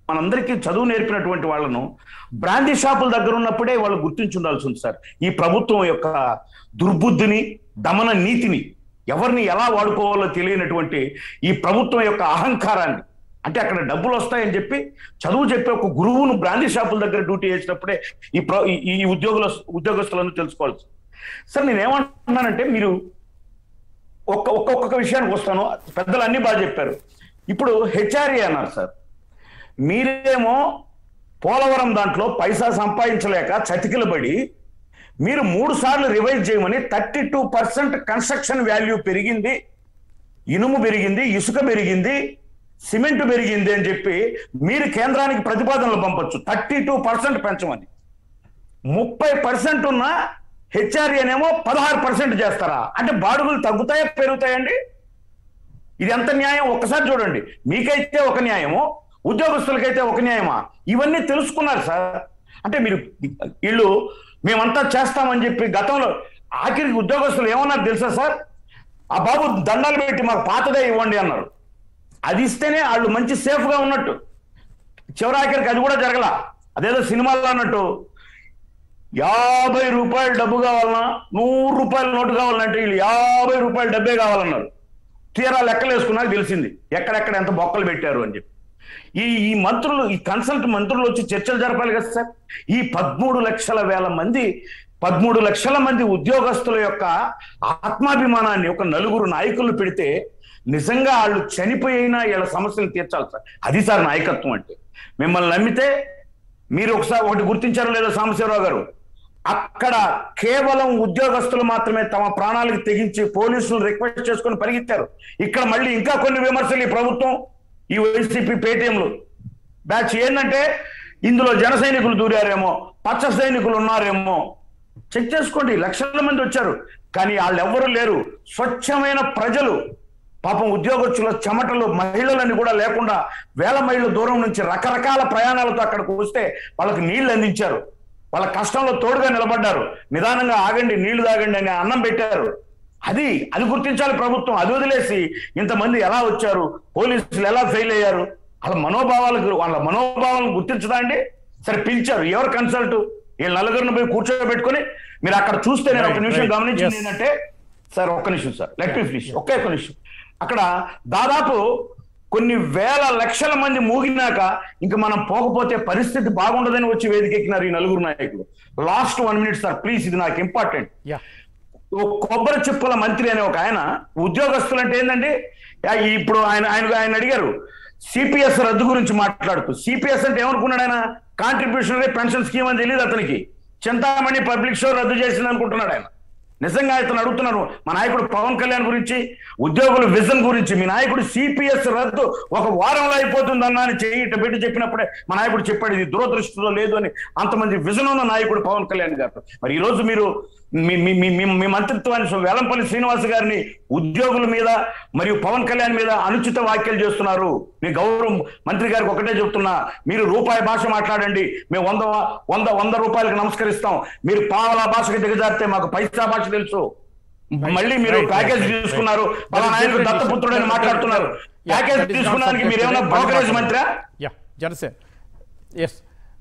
మనందరికీ చదువు నేర్పినటువంటి వాళ్ళను బ్రాందీ షాపుల దగ్గర ఉన్నప్పుడే వాళ్ళు గుర్తించి ఉండాల్సి ఉంది సార్ ఈ ప్రభుత్వం యొక్క దుర్బుద్ధిని దమన నీతిని ఎవరిని ఎలా వాడుకోవాలో తెలియనటువంటి ఈ ప్రభుత్వం యొక్క అహంకారాన్ని అంటే అక్కడ డబ్బులు వస్తాయని చెప్పి చదువు చెప్పే ఒక గురువును బ్రాందీ షాపుల దగ్గర డ్యూటీ చేసినప్పుడే ఈ ప్ర ఈ- ఈ ఉద్యోగుల ఉద్యోగస్తులను తెలుసుకోవాల్సి సార్ నేను ఏమంటున్నానంటే మీరు ఒక్క ఒక్కొక్క విషయానికి వస్తాను పెద్దలు అన్ని బాగా చెప్పారు ఇప్పుడు హెచ్ఆర్ఏ అన్నారు సార్ మీరేమో పోలవరం దాంట్లో పైసా సంపాదించలేక చతికిలబడి మీరు మూడు సార్లు రివైజ్ చేయమని thirty two percent construction value పెరిగింది ఇనుము పెరిగింది ఇసుక పెరిగింది సిమెంట్ పెరిగింది అని చెప్పి మీరు కేంద్రానికి ప్రతిపాదనలు పంపొచ్చు థర్టీ టూ పర్సెంట్ పెంచమని ముప్పై పర్సెంట్ ఉన్న హెచ్ఆర్ఏనేమో పదహారు పర్సెంట్ చేస్తారా అంటే బాడుగులు తగ్గుతాయా పెరుగుతాయండి ఇది ఎంత న్యాయం ఒక్కసారి చూడండి మీకైతే ఒక న్యాయము ఉద్యోగస్తులకైతే ఒక న్యాయమా ఇవన్నీ తెలుసుకున్నారు సార్ అంటే మీరు వీళ్ళు మేమంతా చేస్తామని చెప్పి గతంలో ఆఖరికి ఉద్యోగస్తులు ఏమన్నారు తెలుసా సార్ ఆ బాబు దండాలు పెట్టి మాకు పాతదే ఇవ్వండి అన్నారు అది ఇస్తేనే వాళ్ళు మంచి సేఫ్ గా ఉన్నట్టు చివరాఖరికి అది కూడా జరగల అదేదో సినిమాలో అన్నట్టు యాభై రూపాయలు డబ్బు కావాలన్నా నూరు రూపాయల నోటు కావాలంటే వీళ్ళు యాభై రూపాయల డబ్బే కావాలన్నారు తీరా లెక్కలు వేసుకున్నాక తెలిసింది ఎక్కడెక్కడ ఎంత బొక్కలు పెట్టారు అని చెప్పి ఈ ఈ మంత్రులు ఈ కన్సల్ట్ మంత్రులు వచ్చి చర్చలు జరపాలి కదా సార్ ఈ పదమూడు లక్షల వేల మంది పదమూడు లక్షల మంది ఉద్యోగస్తుల యొక్క ఆత్మాభిమానాన్ని ఒక నలుగురు నాయకులు పెడితే నిజంగా వాళ్ళు చనిపోయినా వీళ్ళ సమస్యలు తీర్చాలి సార్ అది సార్ నాయకత్వం అంటే మిమ్మల్ని నమ్మితే మీరు ఒకసారి ఒకటి గుర్తించారో లేదో సాంబశివరావు గారు అక్కడ కేవలం ఉద్యోగస్తులు మాత్రమే తమ ప్రాణాలకు తెగించి పోలీసులు రిక్వెస్ట్ చేసుకుని పరిగెత్తారు ఇక్కడ మళ్ళీ ఇంకా కొన్ని విమర్శలు ఈ ప్రభుత్వం ఈ వైసీపీ పేటీఎంలు బ్యాచ్ ఏంటంటే ఇందులో జన సైనికులు దూరారేమో పచ్చ సైనికులు ఉన్నారేమో చెక్ చేసుకోండి లక్షల మంది వచ్చారు కానీ వాళ్ళు ఎవ్వరూ లేరు స్వచ్ఛమైన ప్రజలు పాపం ఉద్యోగస్తుల చెమటలు మహిళలని కూడా లేకుండా వేల మైళ్ళ దూరం నుంచి రకరకాల ప్రయాణాలతో అక్కడికి వస్తే వాళ్ళకి నీళ్లు అందించారు వాళ్ళ కష్టంలో తోడుగా నిలబడ్డారు నిదానంగా ఆగండి నీళ్లు తాగండి అని అన్నం పెట్టారు అది అది గుర్తించాలి ప్రభుత్వం అది వదిలేసి ఇంతమంది ఎలా వచ్చారు పోలీసులు ఎలా ఫెయిల్ అయ్యారు వాళ్ళ మనోభావాలకు వాళ్ళ మనోభావాలను గుర్తించదా అండి సరే పిలిచారు ఎవరు కన్సల్ట్ వీళ్ళ నలుగురిని పోయి కూర్చోబెట్టుకొని మీరు అక్కడ చూస్తే నేను ఒక Right, నిమిషం right. గమనించింది Yes. ఏంటంటే సార్ ఒక్క నిమిషం సార్ లెట్ మీ ఫినిష్ ఒకే ఒక్క నిమిషం అక్కడ దాదాపు కొన్ని వేల లక్షల మంది మూగినాక ఇంకా మనం పోకపోతే పరిస్థితి బాగుండదని వచ్చి వేదికెక్కినారు ఈ నలుగురు నాయకులు last one minute sir please ఇది నాకు ఇంపార్టెంట్ యా ఓ కొబ్బరి చిప్పల మంత్రి అనే ఒక ఆయన ఉద్యోగస్తులు అంటే ఏంటంటే ఆ, ఇప్పుడు ఆయన ఆయన ఆయన అడిగారు సిపిఎస్ రద్దు గురించి మాట్లాడుతూ సిపిఎస్ అంటే ఏమనుకున్నాడు ఆయన కాంట్రిబ్యూషనరీ పెన్షన్ స్కీమ్ అని తెలియదు అతనికి చింతామణి పబ్లిక్ షో రద్దు చేసింది అనుకుంటున్నాడు ఆయన నిజంగా ఇతను అడుగుతున్నారు మా నాయకుడు పవన్ కళ్యాణ్ గురించి ఉద్యోగుల విజన్ గురించి మీ నాయకుడు సిపిఎస్ రద్దు ఒక వారంలో అయిపోతుందన్నా అని చెయ్యి ఇట్ట పెట్టి చెప్పినప్పుడే మా నాయకుడు చెప్పాడు ఇది దురదృష్టిలో లేదు అని అంతమంది విజన్ ఉన్న నాయకుడు పవన్ కళ్యాణ్ గారు మరి ఈ రోజు మీరు మీ మీ మీ- మీ మీ మంత్రిత్వాన్ని వెల్లంపల్లి శ్రీనివాస్ గారిని ఉద్యోగుల మీద మరియు పవన్ కళ్యాణ్ మీద అనుచిత వ్యాఖ్యలు చేస్తున్నారు మీ గౌరవం మంత్రి గారికి ఒకటే చెప్తున్నా మీరు రూపాయి భాష మాట్లాడండి మేము వంద వంద వంద రూపాయలకు నమస్కరిస్తాం మీరు పావలా భాషకి దిగజారితే మాకు పైసా భాష తెలుసు మళ్ళీ మీరు Right, ప్యాకేజ్ right, right. తీసుకున్నారు That పలానా is నాయకుడు different దత్తపుత్రుడని issue. మాట్లాడుతున్నారు Yeah, package that is not తీసుకున్నానికి subject మీరు today. ఏమైనా మళ్ళీ బ్రోకరేజ్ మాట్లాడదాం. మంత్రా యా జనసేన ఎస్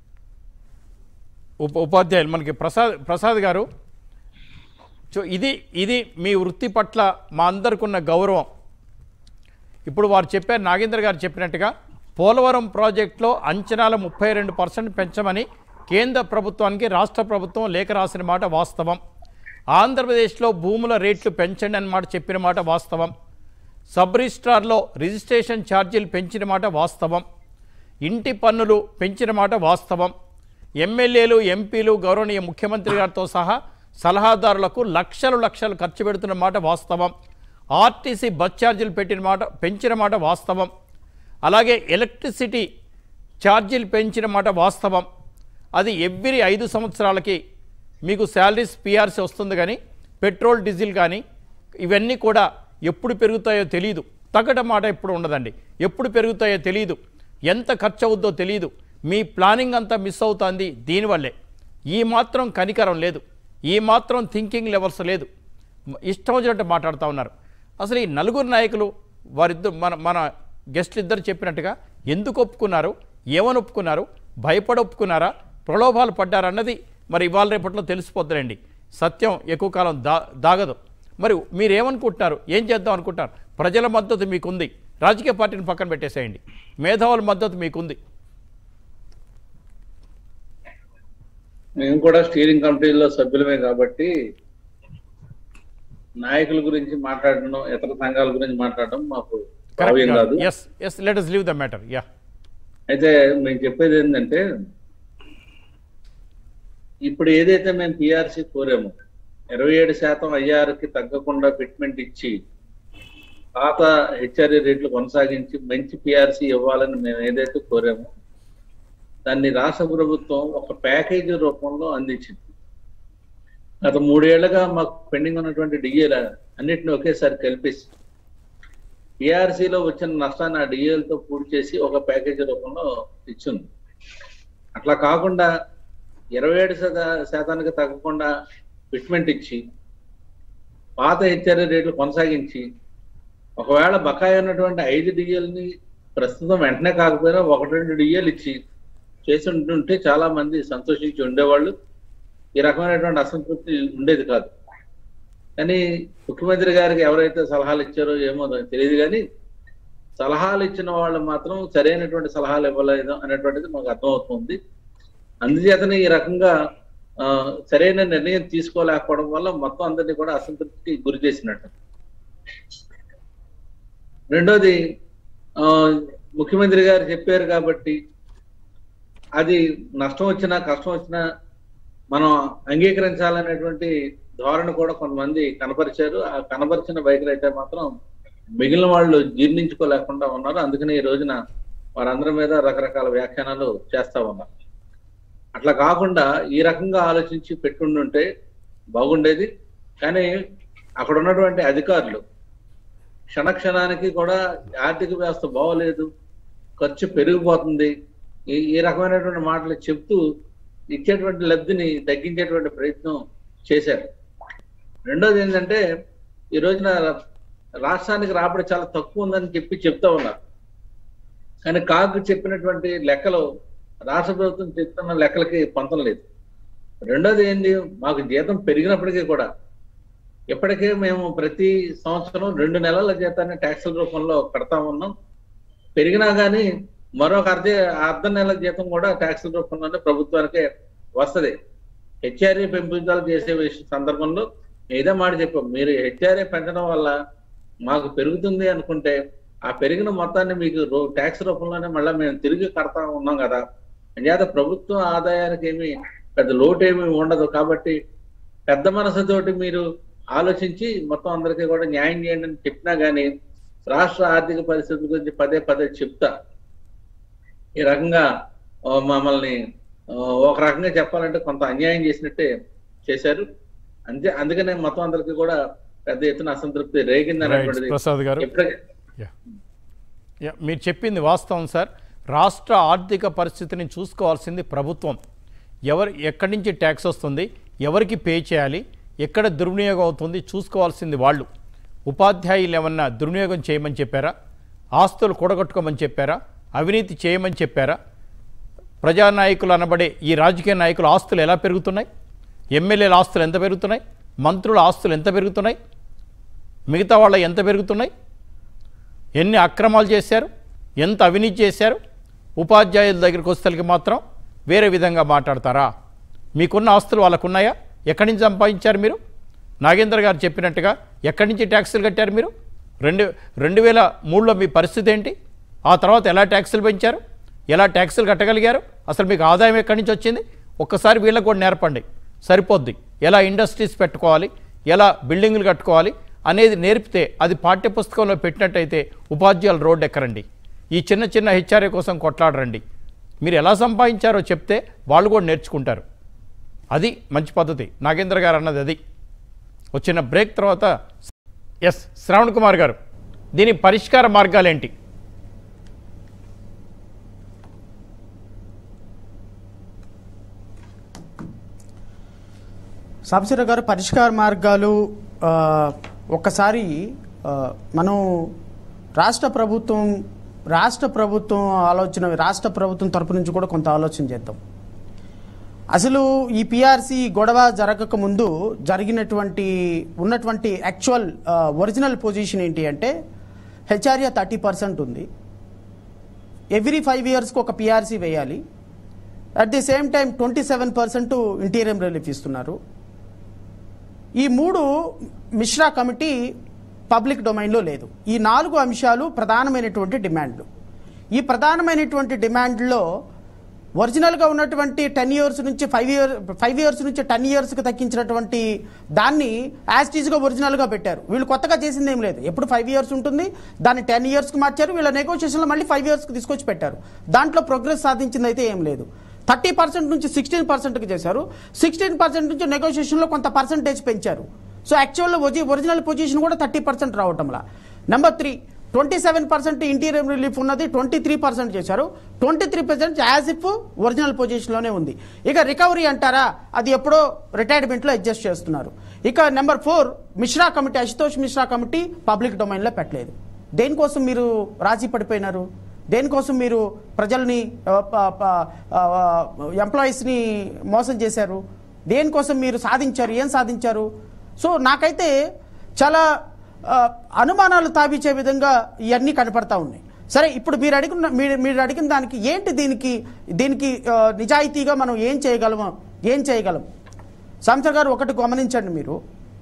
ఉప ఉపాధ్యాయులు మనకి ప్రసాద్ ప్రసాద్ గారు సో ఇది ఇది మీ వృత్తి పట్ల మా అందరికి ఉన్న గౌరవం ఇప్పుడు వారు చెప్పారు నాగేంద్ర గారు చెప్పినట్టుగా పోలవరం ప్రాజెక్టులో అంచనాలు ముప్పై రెండు పర్సెంట్ పెంచమని కేంద్ర ప్రభుత్వానికి రాష్ట్ర ప్రభుత్వం లేఖ రాసిన మాట వాస్తవం ఆంధ్రప్రదేశ్లో భూముల రేట్లు పెంచండి అన్నమాట చెప్పిన మాట వాస్తవం సబ్ రిజిస్ట్రార్లో రిజిస్ట్రేషన్ ఛార్జీలు పెంచిన మాట వాస్తవం ఇంటి పన్నులు పెంచిన మాట వాస్తవం ఎమ్మెల్యేలు ఎంపీలు గౌరవనీయ ముఖ్యమంత్రి గారితో సహా సలహాదారులకు లక్షలు లక్షలు ఖర్చు పెడుతున్న మాట వాస్తవం ఆర్టీసీ బస్ ఛార్జీలు పెట్టిన మాట పెంచిన మాట వాస్తవం అలాగే ఎలక్ట్రిసిటీ ఛార్జీలు పెంచిన మాట వాస్తవం అది ఎవ్రీ ఐదు సంవత్సరాలకి మీకు శాలరీస్ పిఆర్సీ వస్తుంది కానీ పెట్రోల్ డీజిల్ కానీ ఇవన్నీ కూడా ఎప్పుడు పెరుగుతాయో తెలియదు తగ్గడం మాట ఎప్పుడు ఉండదండి ఎప్పుడు పెరుగుతాయో తెలియదు ఎంత ఖర్చు అవుద్దో తెలియదు మీ ప్లానింగ్ అంతా మిస్ అవుతుంది దీనివల్లే ఈ మాత్రం కనికరం లేదు ఈ మాత్రం థింకింగ్ లెవెల్స్ లేదు ఇష్టం వచ్చినట్టు మాట్లాడుతూ ఉన్నారు అసలు ఈ నలుగురు నాయకులు వారిద్దరు మన మన గెస్ట్లు ఇద్దరు చెప్పినట్టుగా ఎందుకు ఒప్పుకున్నారు ఏమని ఒప్పుకున్నారు భయపడి ఒప్పుకున్నారా ప్రలోభాలు పడ్డారన్నది మరి ఇవాళ రేపట్లో తెలిసిపోద్దులేండి సత్యం ఎక్కువ కాలం దా దాగదు మరి మీరు ఏమనుకుంటున్నారు ఏం చేద్దాం అనుకుంటున్నారు ప్రజల మద్దతు మీకుంది రాజకీయ పార్టీని పక్కన పెట్టేసేయండి మేధావుల మద్దతు మీకుంది మేము కూడా స్టీరింగ్ కమిటీలో సభ్యులమే కాబట్టి నాయకుల గురించి మాట్లాడడం ఇతర సంఘాల గురించి మాట్లాడడం మాకు భావ్యం కాదు yes yes let us leave the matter yeah అయితే మేము చెప్పేది ఏంటంటే ఇప్పుడు ఏదైతే మేము పిఆర్సీ కోరామో ఇరవై ఏడు శాతం ఐఆర్కి తగ్గకుండా ఫిట్మెంట్ ఇచ్చి పాత హెచ్ఆర్ఏ రేట్లు కొనసాగించి మంచి పిఆర్సీ ఇవ్వాలని మేము ఏదైతే కోరామో దాన్ని రాష్ట్ర ప్రభుత్వం ఒక ప్యాకేజీ రూపంలో అందించింది గత మూడేళ్లుగా మాకు పెండింగ్ ఉన్నటువంటి డిఏల అన్నిటిని ఒకేసారి కలిపేసి పిఆర్సీలో వచ్చిన నష్టాన్ని ఆ డిఏలతో పూర్తి చేసి ఒక ప్యాకేజీ రూపంలో ఇచ్చింది అట్లా కాకుండా ఇరవై ఏడు శాత శాతానికి తగ్గకుండా ఫిట్మెంట్ ఇచ్చి పాత హెచ్ఆర్ఏ రేట్లు కొనసాగించి ఒకవేళ బకాయి ఉన్నటువంటి ఐదు డిఏలని ప్రస్తుతం వెంటనే కాకపోయినా ఒకటి రెండు డిఏలు ఇచ్చి చేసి ఉంటుంటే చాలా మంది సంతోషించి ఉండేవాళ్ళు ఈ రకమైనటువంటి అసంతృప్తి ఉండేది కాదు కానీ ముఖ్యమంత్రి గారికి ఎవరైతే సలహాలు ఇచ్చారో ఏమో నాకు తెలియదు కానీ సలహాలు ఇచ్చిన వాళ్ళు మాత్రం సరైనటువంటి సలహాలు ఇవ్వలేదు అనేటువంటిది మాకు అర్థమవుతుంది అందుచేతనే ఈ రకంగా ఆ, సరైన నిర్ణయం తీసుకోలేకపోవడం వల్ల మొత్తం అందరినీ కూడా అసంతృప్తికి గురి చేసినట్టు రెండోది ఆ, ముఖ్యమంత్రి గారు చెప్పారు కాబట్టి అది నష్టం వచ్చినా కష్టం వచ్చినా మనం అంగీకరించాలనేటువంటి ధోరణి కూడా కొంతమంది కనపరిచారు ఆ కనపరిచిన వైఖరి అయితే మాత్రం మిగిలిన వాళ్ళు జీర్ణించుకోలేకుండా ఉన్నారు అందుకని ఈ రోజున వారందరి మీద రకరకాల వ్యాఖ్యానాలు చేస్తా ఉన్నారు అట్లా కాకుండా ఈ రకంగా ఆలోచించి పెట్టుండుంటే బాగుండేది కానీ అక్కడ ఉన్నటువంటి అధికారులు క్షణక్షణానికి కూడా ఆర్థిక వ్యవస్థ బాగోలేదు ఖర్చు పెరిగిపోతుంది ఈ ఈ రకమైనటువంటి మాటలు చెప్తూ ఇచ్చేటువంటి లబ్ధిని తగ్గించేటువంటి ప్రయత్నం చేశారు రెండోది ఏంటంటే ఈ రోజున రాష్ట్రానికి రాబడి చాలా తక్కువ ఉందని చెప్పి చెప్తా ఉన్నారు కానీ కాకు చెప్పినటువంటి లెక్కలు రాష్ట్ర ప్రభుత్వం చెప్తున్న లెక్కలకి పొంతం లేదు రెండోది ఏంటి మాకు జీతం పెరిగినప్పటికీ కూడా ఇప్పటికే మేము ప్రతి సంవత్సరం రెండు నెలల జీతాన్ని ట్యాక్సుల రూపంలో కడతా ఉన్నాం పెరిగినా కానీ మరొక అర్ధ అర్ధ నెల జీతం కూడా ట్యాక్సుల రూపంలోనే ప్రభుత్వానికే వస్తది హెచ్ఆర్ఏ పెంపుదల చేసే విష- సందర్భంలో ఇదే మాట చెప్పాం మీరు హెచ్ఆర్ఏ పెంచడం వల్ల మాకు పెరుగుతుంది అనుకుంటే ఆ పెరిగిన మొత్తాన్ని మీకు రూ- ట్యాక్స్ రూపంలోనే మళ్ళీ మేము తిరిగి కడతా ఉన్నాం కదా అంచేత ప్రభుత్వ ఆదాయానికి ఏమి పెద్ద లోటు ఏమి ఉండదు కాబట్టి పెద్ద మనసుతోటి మీరు ఆలోచించి మొత్తం అందరికీ కూడా న్యాయం చేయండి అని చెప్పినా గానీ రాష్ట్ర ఆర్థిక పరిస్థితుల గురించి పదే పదే చెప్తా ఈ రకంగా ఆ, మమ్మల్ని ఆ, ఒక రకంగా చెప్పాలంటే కొంత అన్యాయం చేసినట్టే చేశారు అంతే అందుకనే మొత్తం అందరికీ కూడా పెద్ద ఎత్తున అసంతృప్తి రేగింది రైట్ అనేటువంటిది ప్రసాద్ గారు ఎప్పుడైతే యా. యా, మీరు చెప్పింది వాస్తవం సార్ రాష్ట్ర ఆర్థిక పరిస్థితిని చూసుకోవాల్సింది ప్రభుత్వం ఎవరు ఎక్కడి నుంచి ట్యాక్స్ వస్తుంది ఎవరికి పే చేయాలి ఎక్కడ దుర్వినియోగం అవుతుంది చూసుకోవాల్సింది వాళ్ళు ఉపాధ్యాయులు ఏమన్నా దుర్వినియోగం చేయమని చెప్పారా ఆస్తులు కూడగట్టుకోమని చెప్పారా అవినీతి చేయమని చెప్పారా ప్రజానాయకులు అనబడే ఈ రాజకీయ నాయకుల ఆస్తులు ఎలా పెరుగుతున్నాయి ఎమ్మెల్యేల ఆస్తులు ఎంత పెరుగుతున్నాయి మంత్రుల ఆస్తులు ఎంత పెరుగుతున్నాయి మిగతా వాళ్ళ ఎంత పెరుగుతున్నాయి ఎన్ని అక్రమాలు చేశారు ఎంత అవినీతి చేశారు ఉపాధ్యాయుల దగ్గరికి వస్తలకి మాత్రం వేరే విధంగా మాట్లాడతారా మీకున్న ఆస్తులు వాళ్ళకున్నాయా ఎక్కడి నుంచి సంపాదించారు మీరు నాగేంద్ర గారు చెప్పినట్టుగా ఎక్కడి నుంచి ట్యాక్సులు కట్టారు మీరు రెండు రెండు వేల మూడులో మీ పరిస్థితి ఏంటి ఆ తర్వాత ఎలా ట్యాక్సులు పెంచారు ఎలా ట్యాక్సులు కట్టగలిగారు అసలు మీకు ఆదాయం ఎక్కడి నుంచి వచ్చింది ఒక్కసారి వీళ్ళకు కూడా నేర్పండి సరిపోద్ది ఎలా ఇండస్ట్రీస్ పెట్టుకోవాలి ఎలా బిల్డింగులు కట్టుకోవాలి అనేది నేర్పితే అది పాఠ్యపుస్తకంలో పెట్టినట్టయితే ఉపాధ్యాయులు రోడ్డు ఎక్కరండి ఈ చిన్న చిన్న హెచ్ఆర్ఏ కోసం కొట్లాడరండి మీరు ఎలా సంపాదించారో చెప్తే వాళ్ళు కూడా నేర్చుకుంటారు అది మంచి పద్ధతి నాగేంద్ర గారు అన్నది అది వచ్చిన బ్రేక్ తర్వాత ఎస్ శ్రావణ్ కుమార్ గారు దీని పరిష్కార మార్గాలేంటి సాంబశివర గారు పరిష్కార మార్గాలు ఆ, ఒక్కసారి ఆ, మనం రాష్ట్ర ప్రభుత్వం రాష్ట్ర ప్రభుత్వం ఆలోచన రాష్ట్ర ప్రభుత్వం తరపు నుంచి కూడా కొంత ఆలోచన చేద్దాం అసలు ఈ పిఆర్సీ గొడవ జరగక ముందు జరిగినటువంటి ఉన్నటువంటి యాక్చువల్ ఒరిజినల్ పొజిషన్ ఏంటి అంటే హెచ్ఆర్ఏ థర్టీ పర్సెంట్ ఉంది ఎవ్రీ ఫైవ్ ఇయర్స్కి ఒక పిఆర్సీ వేయాలి at the same time twenty seven percent interim relief ఇస్తున్నారు ఈ మూడు మిశ్రా కమిటీ పబ్లిక్ డొమైన్లో లేదు ఈ నాలుగు అంశాలు ప్రధానమైనటువంటి డిమాండ్లు ఈ ప్రధానమైనటువంటి డిమాండ్లో ఒరిజినల్గా ఉన్నటువంటి టెన్ ఇయర్స్ నుంచి ఫైవ్ ఇయర్ ఫైవ్ ఇయర్స్ నుంచి టెన్ ఇయర్స్కి తగ్గించినటువంటి దాన్ని యాజ్ టీజ్గా ఒరిజినల్గా పెట్టారు వీళ్ళు కొత్తగా చేసింది ఏం లేదు ఎప్పుడు ఫైవ్ ఇయర్స్ ఉంటుంది దాన్ని టెన్ ఇయర్స్కి మార్చారు వీళ్ళ నెగోషియేషన్లో మళ్ళీ ఫైవ్ ఇయర్స్కి తీసుకొచ్చి పెట్టారు దాంట్లో ప్రోగ్రెస్ సాధించింది అయితే ఏం లేదు థర్టీ పర్సెంట్ నుంచి సిక్స్టీన్ పర్సెంట్కి చేశారు సిక్స్టీన్ పర్సెంట్ నుంచి నెగోషియేషన్లో కొంత పర్సంటేజ్ పెంచారు సో యాక్చువల్ ఒరిజినల్ పొజిషన్ కూడా థర్టీ పర్సెంట్ రావటంలా number three twenty seven percent interior relief ఉన్నది ట్వంటీ త్రీ పర్సెంట్ చేశారు twenty three percent as if original పొజిషన్లోనే ఉంది ఇక రికవరీ అంటారా అది ఎప్పుడో రిటైర్మెంట్లో అడ్జస్ట్ చేస్తున్నారు ఇక number four Mishra committee Ashutosh Mishra committee public డొమైన్లో పెట్టలేదు దేనికోసం మీరు రాజీ పడిపోయినారు దేనికోసం మీరు ప్రజల్ని ఎంప్లాయీస్ని మోసం చేశారు దేనికోసం మీరు సాధించారు ఏం సాధించారు సో నాకైతే చాలా ఆ, అనుమానాలు తావించే విధంగా ఇవన్నీ కనపడతా ఉన్నాయి సరే ఇప్పుడు మీరు అడిగిన మీరు మీరు అడిగిన దానికి ఏంటి దీనికి దీనికి ఆ, నిజాయితీగా మనం ఏం చేయగలము ఏం చేయగలం సంస్థ గారు ఒకటి గమనించండి మీరు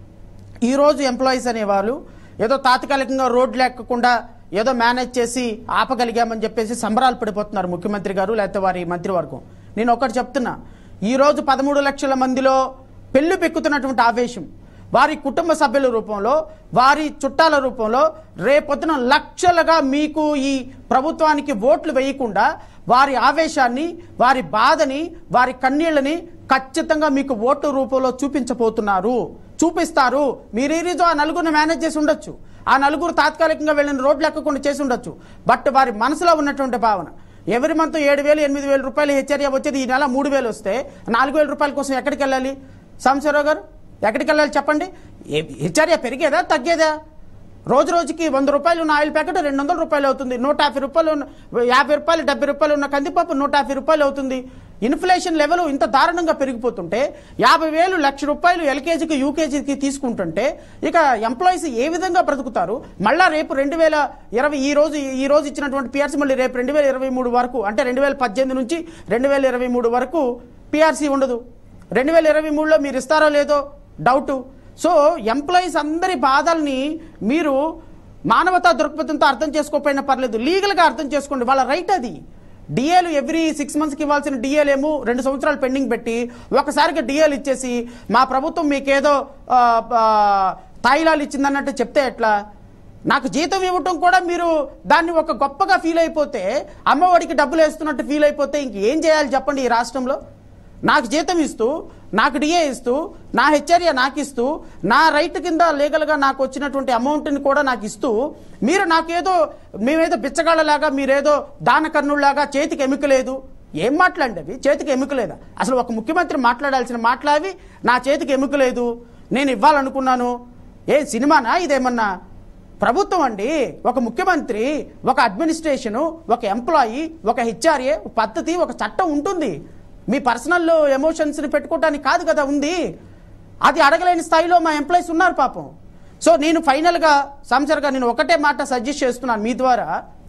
ఈరోజు ఎంప్లాయీస్ అనేవాళ్ళు ఏదో తాత్కాలికంగా రోడ్లు ఎక్కకుండా ఏదో మేనేజ్ చేసి ఆపగలిగామని చెప్పేసి సంబరాలు పడిపోతున్నారు ముఖ్యమంత్రి గారు లేకపోతే వారి మంత్రివర్గం నేను ఒకటి చెప్తున్నా ఈరోజు పదమూడు లక్షల మందిలో పెళ్లి పెక్కుతున్నటువంటి ఆవేశం వారి కుటుంబ సభ్యుల రూపంలో వారి చుట్టాల రూపంలో రేపొద్దున లక్షలుగా మీకు ఈ ప్రభుత్వానికి ఓట్లు వేయకుండా వారి ఆవేశాన్ని వారి బాధని వారి కన్నీళ్ళని ఖచ్చితంగా మీకు ఓట్ల రూపంలో చూపించబోతున్నారు చూపిస్తారు మీరు ఈ రోజు ఆ నలుగురిని మేనేజ్ చేసి ఉండొచ్చు ఆ నలుగురు తాత్కాలికంగా వెళ్ళిన రోడ్లు ఎక్కకుండా చేసి ఉండొచ్చు బట్ వారి మనసులో ఉన్నటువంటి భావన ఎవరి మంత్ ఏడు వేలు ఎనిమిది వేల రూపాయలు హెచ్చరిక వచ్చేది ఈ నెల మూడు వేలు వస్తే నాలుగు వేల రూపాయల కోసం ఎక్కడికి వెళ్ళాలి సాంబశివరావు గారు ఎక్కడికి వెళ్ళాలి చెప్పండి హెచ్చరిక పెరిగేదా తగ్గేదా రోజు రోజుకి వంద రూపాయలు ఉన్న ఆయిల్ ప్యాకెట్ రెండు వందల రూపాయలు అవుతుంది నూట యాభై రూపాయలు ఉన్న యాభై రూపాయలు డెబ్బై రూపాయలు ఉన్న కందిపప్పు నూట యాభై రూపాయలు అవుతుంది ఇన్ఫ్లేషన్ లెవెల్ ఇంత దారుణంగా పెరిగిపోతుంటే యాభై వేలు లక్ష రూపాయలు ఎల్కేజీకి యూకేజీకి తీసుకుంటుంటే ఇక ఎంప్లాయీస్ ఏ విధంగా బ్రతుకుతారు మళ్ళా రేపు రెండు వేల ఇరవై ఈ రోజు ఈ రోజు ఇచ్చినటువంటి పిఆర్సీ మళ్ళీ రేపు రెండు వేల ఇరవై మూడు వరకు అంటే రెండు వేల పద్దెనిమిది నుంచి రెండు వేల ఇరవై మూడు వరకు పిఆర్సీ ఉండదు రెండు వేల ఇరవై మూడులో మీరు ఇస్తారో లేదో డౌట్ సో ఎంప్లాయీస్ అందరి బాధల్ని మీరు మానవతా దృక్పథంతో అర్థం చేసుకోకపోయినా పర్లేదు లీగల్గా అర్థం చేసుకోండి వాళ్ళ రైట్ అది డిఏలు ఎవ్రీ సిక్స్ మంత్స్కి ఇవ్వాల్సిన డిఏలు ఏమో రెండు సంవత్సరాలు పెండింగ్ పెట్టి ఒకసారిగా డిఏలు ఇచ్చేసి మా ప్రభుత్వం మీకేదో ఆ, ఆ, తాయిలాలు ఇచ్చిందన్నట్టు చెప్తే ఎట్లా నాకు జీతం ఇవ్వటం కూడా మీరు దాన్ని ఒక గొప్పగా ఫీల్ అయిపోతే అమ్మఒడికి డబ్బులు వేస్తున్నట్టు ఫీల్ అయిపోతే ఇంకేం చేయాలి చెప్పండి ఈ రాష్ట్రంలో నాకు జీతం ఇస్తూ నాకు డిఏ ఇస్తూ నా హెచ్చర్య నాకు ఇస్తూ నా రైట్ కింద లీగల్గా నాకు వచ్చినటువంటి అమౌంట్ని కూడా నాకు ఇస్తూ మీరు నాకేదో మేమేదో బిచ్చగాళ్ళలాగా మీరేదో దానకర్ణుల్లాగా చేతికి ఎముక లేదు ఏం మాట్లాడండి అవి చేతికి ఎముక లేదా అసలు ఒక ముఖ్యమంత్రి మాట్లాడాల్సిన మాట్లావి నా చేతికి ఎముక లేదు నేను ఇవ్వాలనుకున్నాను ఏ సినిమానా ఇదేమన్నా ప్రభుత్వం అండి ఒక ముఖ్యమంత్రి ఒక అడ్మినిస్ట్రేషను ఒక ఎంప్లాయీ ఒక హెచ్ఆర్ఏ పద్ధతి ఒక చట్టం ఉంటుంది మీ పర్సనల్ ఎమోషన్స్ని పెట్టుకోవడానికి కాదు కదా ఉంది అది అడగలేని స్థాయిలో మా ఎంప్లాయీస్ ఉన్నారు పాపం సో నేను ఫైనల్గా సంసర్గా నేను ఒకటే మాట సజెస్ట్ చేస్తున్నాను మీ ద్వారా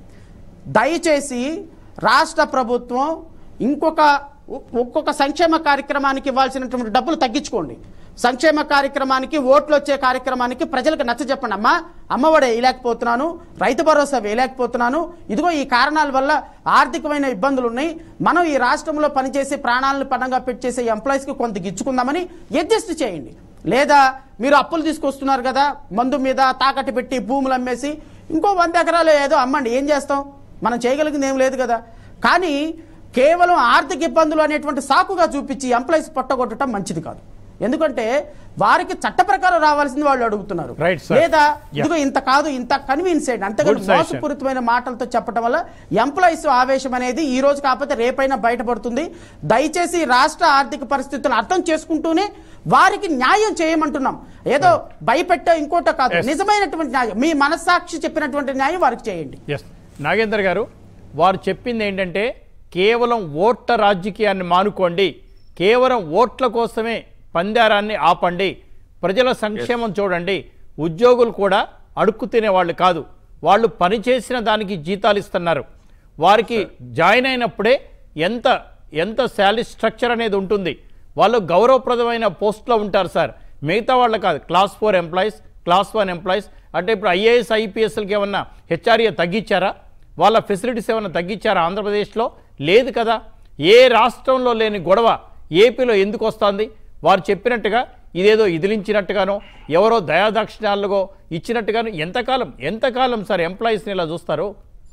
దయచేసి రాష్ట్ర ప్రభుత్వం ఇంకొక ఒక్కొక్క సంక్షేమ కార్యక్రమానికి ఇవ్వాల్సినటువంటి డబ్బులు తగ్గించుకోండి సంక్షేమ కార్యక్రమానికి ఓట్లు వచ్చే కార్యక్రమానికి ప్రజలకు నచ్చ చెప్పండి అమ్మా అమ్మఒడి వేయలేకపోతున్నాను రైతు భరోసా వేయలేకపోతున్నాను ఇదిగో ఈ కారణాల వల్ల ఆర్థికమైన ఇబ్బందులు ఉన్నాయి మనం ఈ రాష్ట్రంలో పనిచేసే ప్రాణాలను పణంగా పెట్టేసే ఎంప్లాయీస్కి కొంత గిచ్చుకుందామని అడ్జస్ట్ చేయండి లేదా మీరు అప్పులు తీసుకొస్తున్నారు కదా మందు మీద తాకట్టు పెట్టి భూములు అమ్మేసి ఇంకో వంద ఎకరాలు ఏదో అమ్మండి ఏం చేస్తాం మనం చేయగలిగింది ఏం లేదు కదా కానీ కేవలం ఆర్థిక ఇబ్బందులు అనేటువంటి సాకుగా చూపించి ఎంప్లాయీస్ పట్టగొట్టడం మంచిది కాదు ఎందుకంటే వారికి చట్ట ప్రకారం రావాల్సింది వాళ్ళు అడుగుతున్నారు Right, sir. లేదా Yeah. ఇదిగో ఇంత కాదు ఇంత కన్విన్స్ చేయండి అంతేగాని Good suggestion. మోసపూరితమైన మాటలతో చెప్పడం వల్ల ఎంప్లాయీస్ ఆవేశం అనేది ఈ రోజు కాకపోతే రేపైనా బయటపడుతుంది దయచేసి రాష్ట్ర ఆర్థిక పరిస్థితులను అర్థం చేసుకుంటూనే వారికి న్యాయం చేయమంటున్నాం ఏదో భయపెట్టే ఇంకోటో కాదు Yes. నిజమైనటువంటి న్యాయం మీ మనస్సాక్షి చెప్పినటువంటి న్యాయం వారికి చేయండి ఎస్ నాగేందర్ గారు వారు చెప్పింది ఏంటంటే కేవలం ఓట్ల రాజకీయాన్ని మానుకోండి కేవలం ఓట్ల కోసమే పందారాన్ని ఆపండి ప్రజల సంక్షేమం చూడండి ఉద్యోగులు కూడా అడుక్కు తినేవాళ్ళు కాదు వాళ్ళు పనిచేసిన దానికి జీతాలు ఇస్తున్నారు వారికి జాయిన్ అయినప్పుడే ఎంత ఎంత శాలరీ స్ట్రక్చర్ అనేది ఉంటుంది వాళ్ళు గౌరవప్రదమైన పోస్ట్లో ఉంటారు సార్ మిగతా వాళ్ళు కాదు class four employees class one employees అంటే ఇప్పుడు ఐఏఎస్ ఐపీఎస్లకి ఏమన్నా హెచ్ఆర్ఏ తగ్గించారా వాళ్ళ ఫెసిలిటీస్ ఏమైనా తగ్గించారా ఆంధ్రప్రదేశ్లో లేదు కదా ఏ రాష్ట్రంలో లేని గొడవ ఏపీలో ఎందుకు వస్తుంది వారు చెప్పినట్టుగా ఇదేదో ఇదిలించినట్టుగానో ఎవరో దయాదాక్షిణ్యాలుగో ఇచ్చినట్టుగానో ఎంతకాలం ఎంతకాలం సార్ ఎంప్లాయీస్ని ఇలా చూస్తారు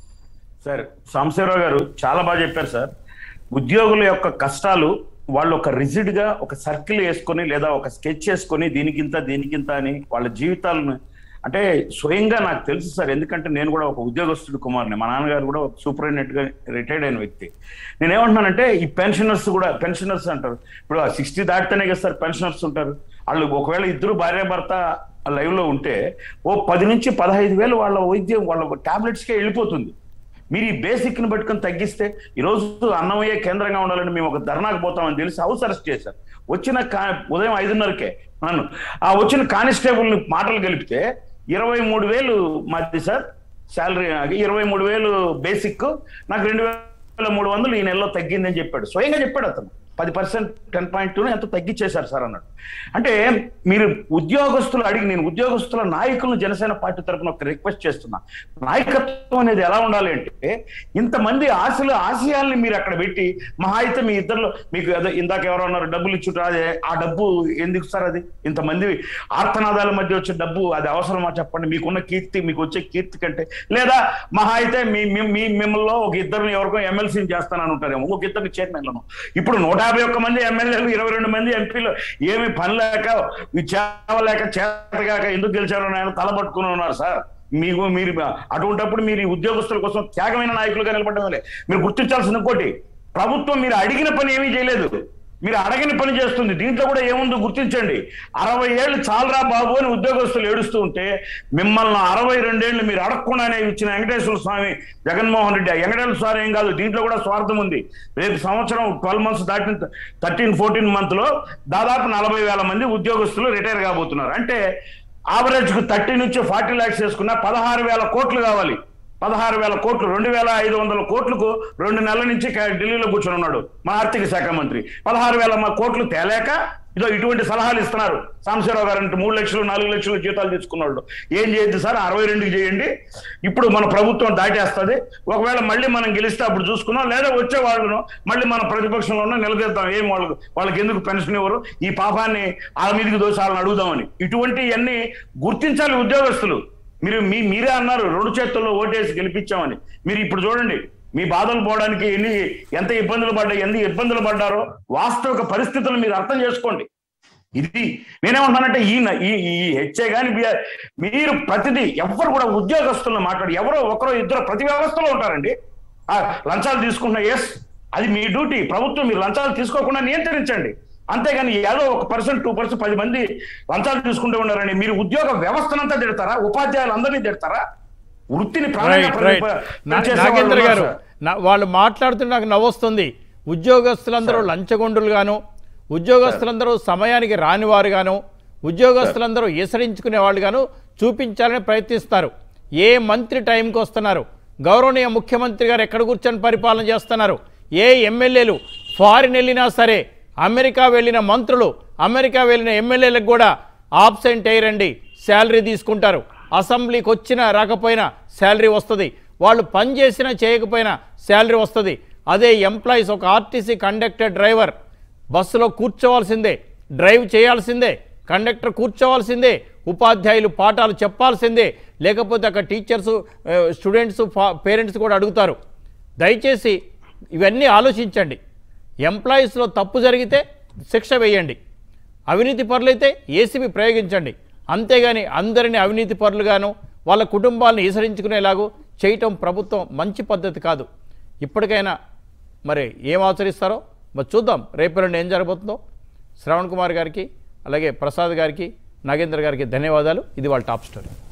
సార్ సాంబశివరావు గారు చాలా బాగా చెప్పారు సార్ ఉద్యోగుల యొక్క కష్టాలు వాళ్ళు ఒక రిజిడ్ గా ఒక సర్కిల్ వేసుకొని లేదా ఒక స్కెచ్ చేసుకొని దీనికింత దీనికింత అని వాళ్ళ జీవితాలను అంటే స్వయంగా నాకు తెలుసు సార్ ఎందుకంటే నేను కూడా ఒక ఉద్యోగస్తుడి కుమార్ని మా నాన్నగారు కూడా ఒక సూపరింటెండెంట్ గా రిటైర్డ్ అయిన వ్యక్తి నేనేమంటున్నానంటే ఈ పెన్షనర్స్ కూడా పెన్షనర్స్ అంటారు ఇప్పుడు సిక్స్టీ దాటితేనే కదా సార్ పెన్షనర్స్ ఉంటారు వాళ్ళు ఒకవేళ ఇద్దరు భార్య భర్త లైవ్ లో ఉంటే ఓ పది నుంచి పదహైదు వేలు వాళ్ళ వైద్యం వాళ్ళ టాబ్లెట్స్కే వెళ్ళిపోతుంది మీరు ఈ బేసిక్ ని పట్టుకొని తగ్గిస్తే ఈ రోజు అన్నమయ్య కేంద్రంగా ఉండాలని మేము ఒక ధర్నాకు పోతామని తెలిసి హౌస్ అరెస్ట్ చేశారు వచ్చిన కా- ఉదయం ఐదున్నరకే నన్ను ఆ వచ్చిన కానిస్టేబుల్ ని మాటలు కలిపితే ఇరవై మూడు వేలు మాది సార్ శాలరీ ఇరవై మూడు వేలు బేసిక్ నాకు రెండు వేల మూడు వందలు ఈ నెలలో తగ్గిందని చెప్పాడు స్వయంగా చెప్పాడు అతను పది పర్సెంట్ టెన్ పాయింట్ టూ ఎంత తగ్గించేశారు సార్ అన్నాడు అంటే మీరు ఉద్యోగస్తులు అడిగి నేను ఉద్యోగస్తుల నాయకులను జనసేన పార్టీ తరఫున ఒక రిక్వెస్ట్ చేస్తున్నా నాయకత్వం అనేది ఎలా ఉండాలి అంటే ఇంతమంది ఆశలు ఆశయాల్ని మీరు అక్కడ పెట్టి మహా అయితే మీ ఇద్దరు మీకు అదే ఇందాక ఎవరో అన్నారు డబ్బులు ఇచ్చుట అదే ఆ డబ్బు ఎందుకు సార్ అది ఇంతమంది ఆర్తనాదాల మధ్య వచ్చే డబ్బు అది అవసరమా చెప్పండి మీకున్న కీర్తి మీకు వచ్చే కీర్తి కంటే లేదా మహా అయితే మీ మీ- మీ మిమ్మల్ని ఒక ఇద్దరిని ఎవరికో ఎమ్మెల్సీని చేస్తానని ఉంటారేమో ఒక ఇద్దరిని చైర్మన్లను ఇప్పుడు నూట యాభై ఒక్క మంది ఎమ్మెల్యేలు ఇరవై రెండు మంది ఎంపీలు ఏమి పని లేక ఈ చేవలేక చేతగాక ఎందుకు గెలిచారో ఆయన తలపట్టుకుని ఉన్నారు సార్ మీకు మీరు అటువంటప్పుడు మీరు ఈ ఉద్యోగస్తుల కోసం త్యాగమైన నాయకులుగా నిలబడడం మీరు గుర్తించాల్సిన ఇంకోటి ప్రభుత్వం మీరు అడిగిన పని ఏమీ చేయలేదు మీరు అడగని పని చేస్తుంది దీంట్లో కూడా ఏముందో గుర్తించండి అరవై ఏళ్ళు చాలరా బాబు అని ఉద్యోగస్తులు ఏడుస్తూ ఉంటే మిమ్మల్ని అరవై రెండేళ్లు మీరు అడగకుండానే ఇచ్చిన వెంకటేశ్వర స్వామి జగన్మోహన్ రెడ్డి ఆ వెంకటేశ్వర స్వామి ఏం కాదు దీంట్లో కూడా స్వార్థం ఉంది రేపు సంవత్సరం ట్వెల్వ్ మంత్స్ దాటిన థర్టీన్ ఫోర్టీన్ మంత్ లో దాదాపు నలభై వేల మంది ఉద్యోగస్తులు రిటైర్ కాబోతున్నారు అంటే ఆవరేజ్ కు థర్టీ నుంచి ఫార్టీ ల్యాక్స్ చేసుకున్న పదహారు వేల కోట్లు కావాలి పదహారు వేల కోట్లు రెండు వేల ఐదు వందల కోట్లకు రెండు నెలల నుంచి కా- ఢిల్లీలో కూర్చొని ఉన్నాడు మా ఆర్థిక శాఖ మంత్రి పదహారు వేల మ- కోట్లు తేలేక ఇదో ఇటువంటి సలహాలు ఇస్తున్నారు సాంబశివరావు గారు అంటే మూడు లక్షలు నాలుగు లక్షలు జీతాలు తీసుకున్నాడు ఏం చేయొద్దు సార్ అరవై రెండుకి చేయండి ఇప్పుడు మన ప్రభుత్వం దాటేస్తుంది ఒకవేళ మళ్ళీ మనం గెలిస్తే అప్పుడు చూసుకున్నాం లేదా వచ్చే వాళ్ళను మళ్ళీ మన ప్రతిపక్షంలో ఉన్న నిలదీద్దాం ఏం వాళ్ళకు వాళ్ళకి ఎందుకు పెన్షన్ ఇవ్వరు ఈ పాపాన్ని ఆ మీదకి దోషి వాళ్ళని అడుగుదామని ఇటువంటివన్నీ గుర్తించాలి ఉద్యోగస్తులు మీరు మీ మీరే అన్నారు రెండు చేతుల్లో ఓటేసి గెలిపించామని మీరు ఇప్పుడు చూడండి మీ బాధలు పోవడానికి ఎన్ని ఎంత ఇబ్బందులు పడ్డా ఎన్ని ఇబ్బందులు పడ్డారో వాస్తవిక పరిస్థితులు మీరు అర్థం చేసుకోండి ఇది నేనేమంటానంటే ఈ ఈ ఈ హెచ్ఏ కానీ మీరు ప్రతిదీ ఎవరు కూడా ఉద్యోగస్తులను మాట్లాడి ఎవరో ఒకరో ఇద్దరు ప్రతి వ్యవస్థలో ఉంటారండి ఆ, లంచాలు తీసుకుంటున్న ఎస్ అది మీ డ్యూటీ ప్రభుత్వం మీరు లంచాలు తీసుకోకుండా నియంత్రించండి అంతేగాని ఏదో ఒక పర్సెంట్ టూ పర్సెంట్ పది మంది లంచాలు తీసుకుంటూ ఉన్నారని మీరు ఉద్యోగ వ్యవస్థనంతా తిడతారా ఉపాధ్యాయులు అందరినీ తిడతారా వృత్తిని ప్రాణంగా రైట్ రైట్ పని- నా- పనిచేసే వాళ్ళు నాగేంద్ర ఉన్నారు గారు సార్. నా- వాళ్ళు మాట్లాడుతుంటే నాకు నవ్వొస్తుంది ఉద్యోగస్తులందరూ లంచగొండులుగాను ఉద్యోగస్తులందరూ సమయానికి రానివారుగాను ఉద్యోగస్తులందరూ ఈసరించుకునే వాళ్ళుగాను చూపించాలని ప్రయత్నిస్తారు ఏ మంత్రి టైంకి వస్తున్నారు గౌరవనీయ ముఖ్యమంత్రి గారు ఎక్కడ కూర్చొని పరిపాలన చేస్తున్నారు ఏ ఎమ్మెల్యేలు ఫారిన్ వెళ్ళినా సరే అమెరికా వెళ్ళిన మంత్రులు అమెరికా వెళ్ళిన ఎమ్మెల్యేలకు కూడా ఆబ్సెంట్ అయ్యండి శాలరీ తీసుకుంటారు అసెంబ్లీకి వచ్చినా రాకపోయినా శాలరీ వస్తుంది వాళ్ళు పని చేసినా చేయకపోయినా శాలరీ వస్తుంది అదే ఎంప్లాయీస్ ఒక ఆర్టీసీ కండక్టర్ డ్రైవర్ బస్సులో కూర్చోవాల్సిందే డ్రైవ్ చేయాల్సిందే కండక్టర్ కూర్చోవాల్సిందే ఉపాధ్యాయులు పాఠాలు చెప్పాల్సిందే లేకపోతే అక్కడ టీచర్స్ స్టూడెంట్స్ పేరెంట్స్ కూడా అడుగుతారు దయచేసి ఇవన్నీ ఆలోచించండి ఎంప్లాయీస్లో తప్పు జరిగితే శిక్ష వేయండి అవినీతి పరులైతే ఏసీబీ ప్రయోగించండి అంతేగాని అందరిని అవినీతి పరులుగాను వాళ్ళ కుటుంబాలను ఈసరించుకునేలాగూ చేయటం ప్రభుత్వం మంచి పద్ధతి కాదు ఇప్పటికైనా మరి ఏం ఆచరిస్తారో మరి చూద్దాం రేపు ఏం జరగబోతుందో శ్రవణ్ కుమార్ గారికి అలాగే ప్రసాద్ గారికి నాగేంద్ర గారికి ధన్యవాదాలు ఇది వాళ్ళ టాప్ స్టోరీ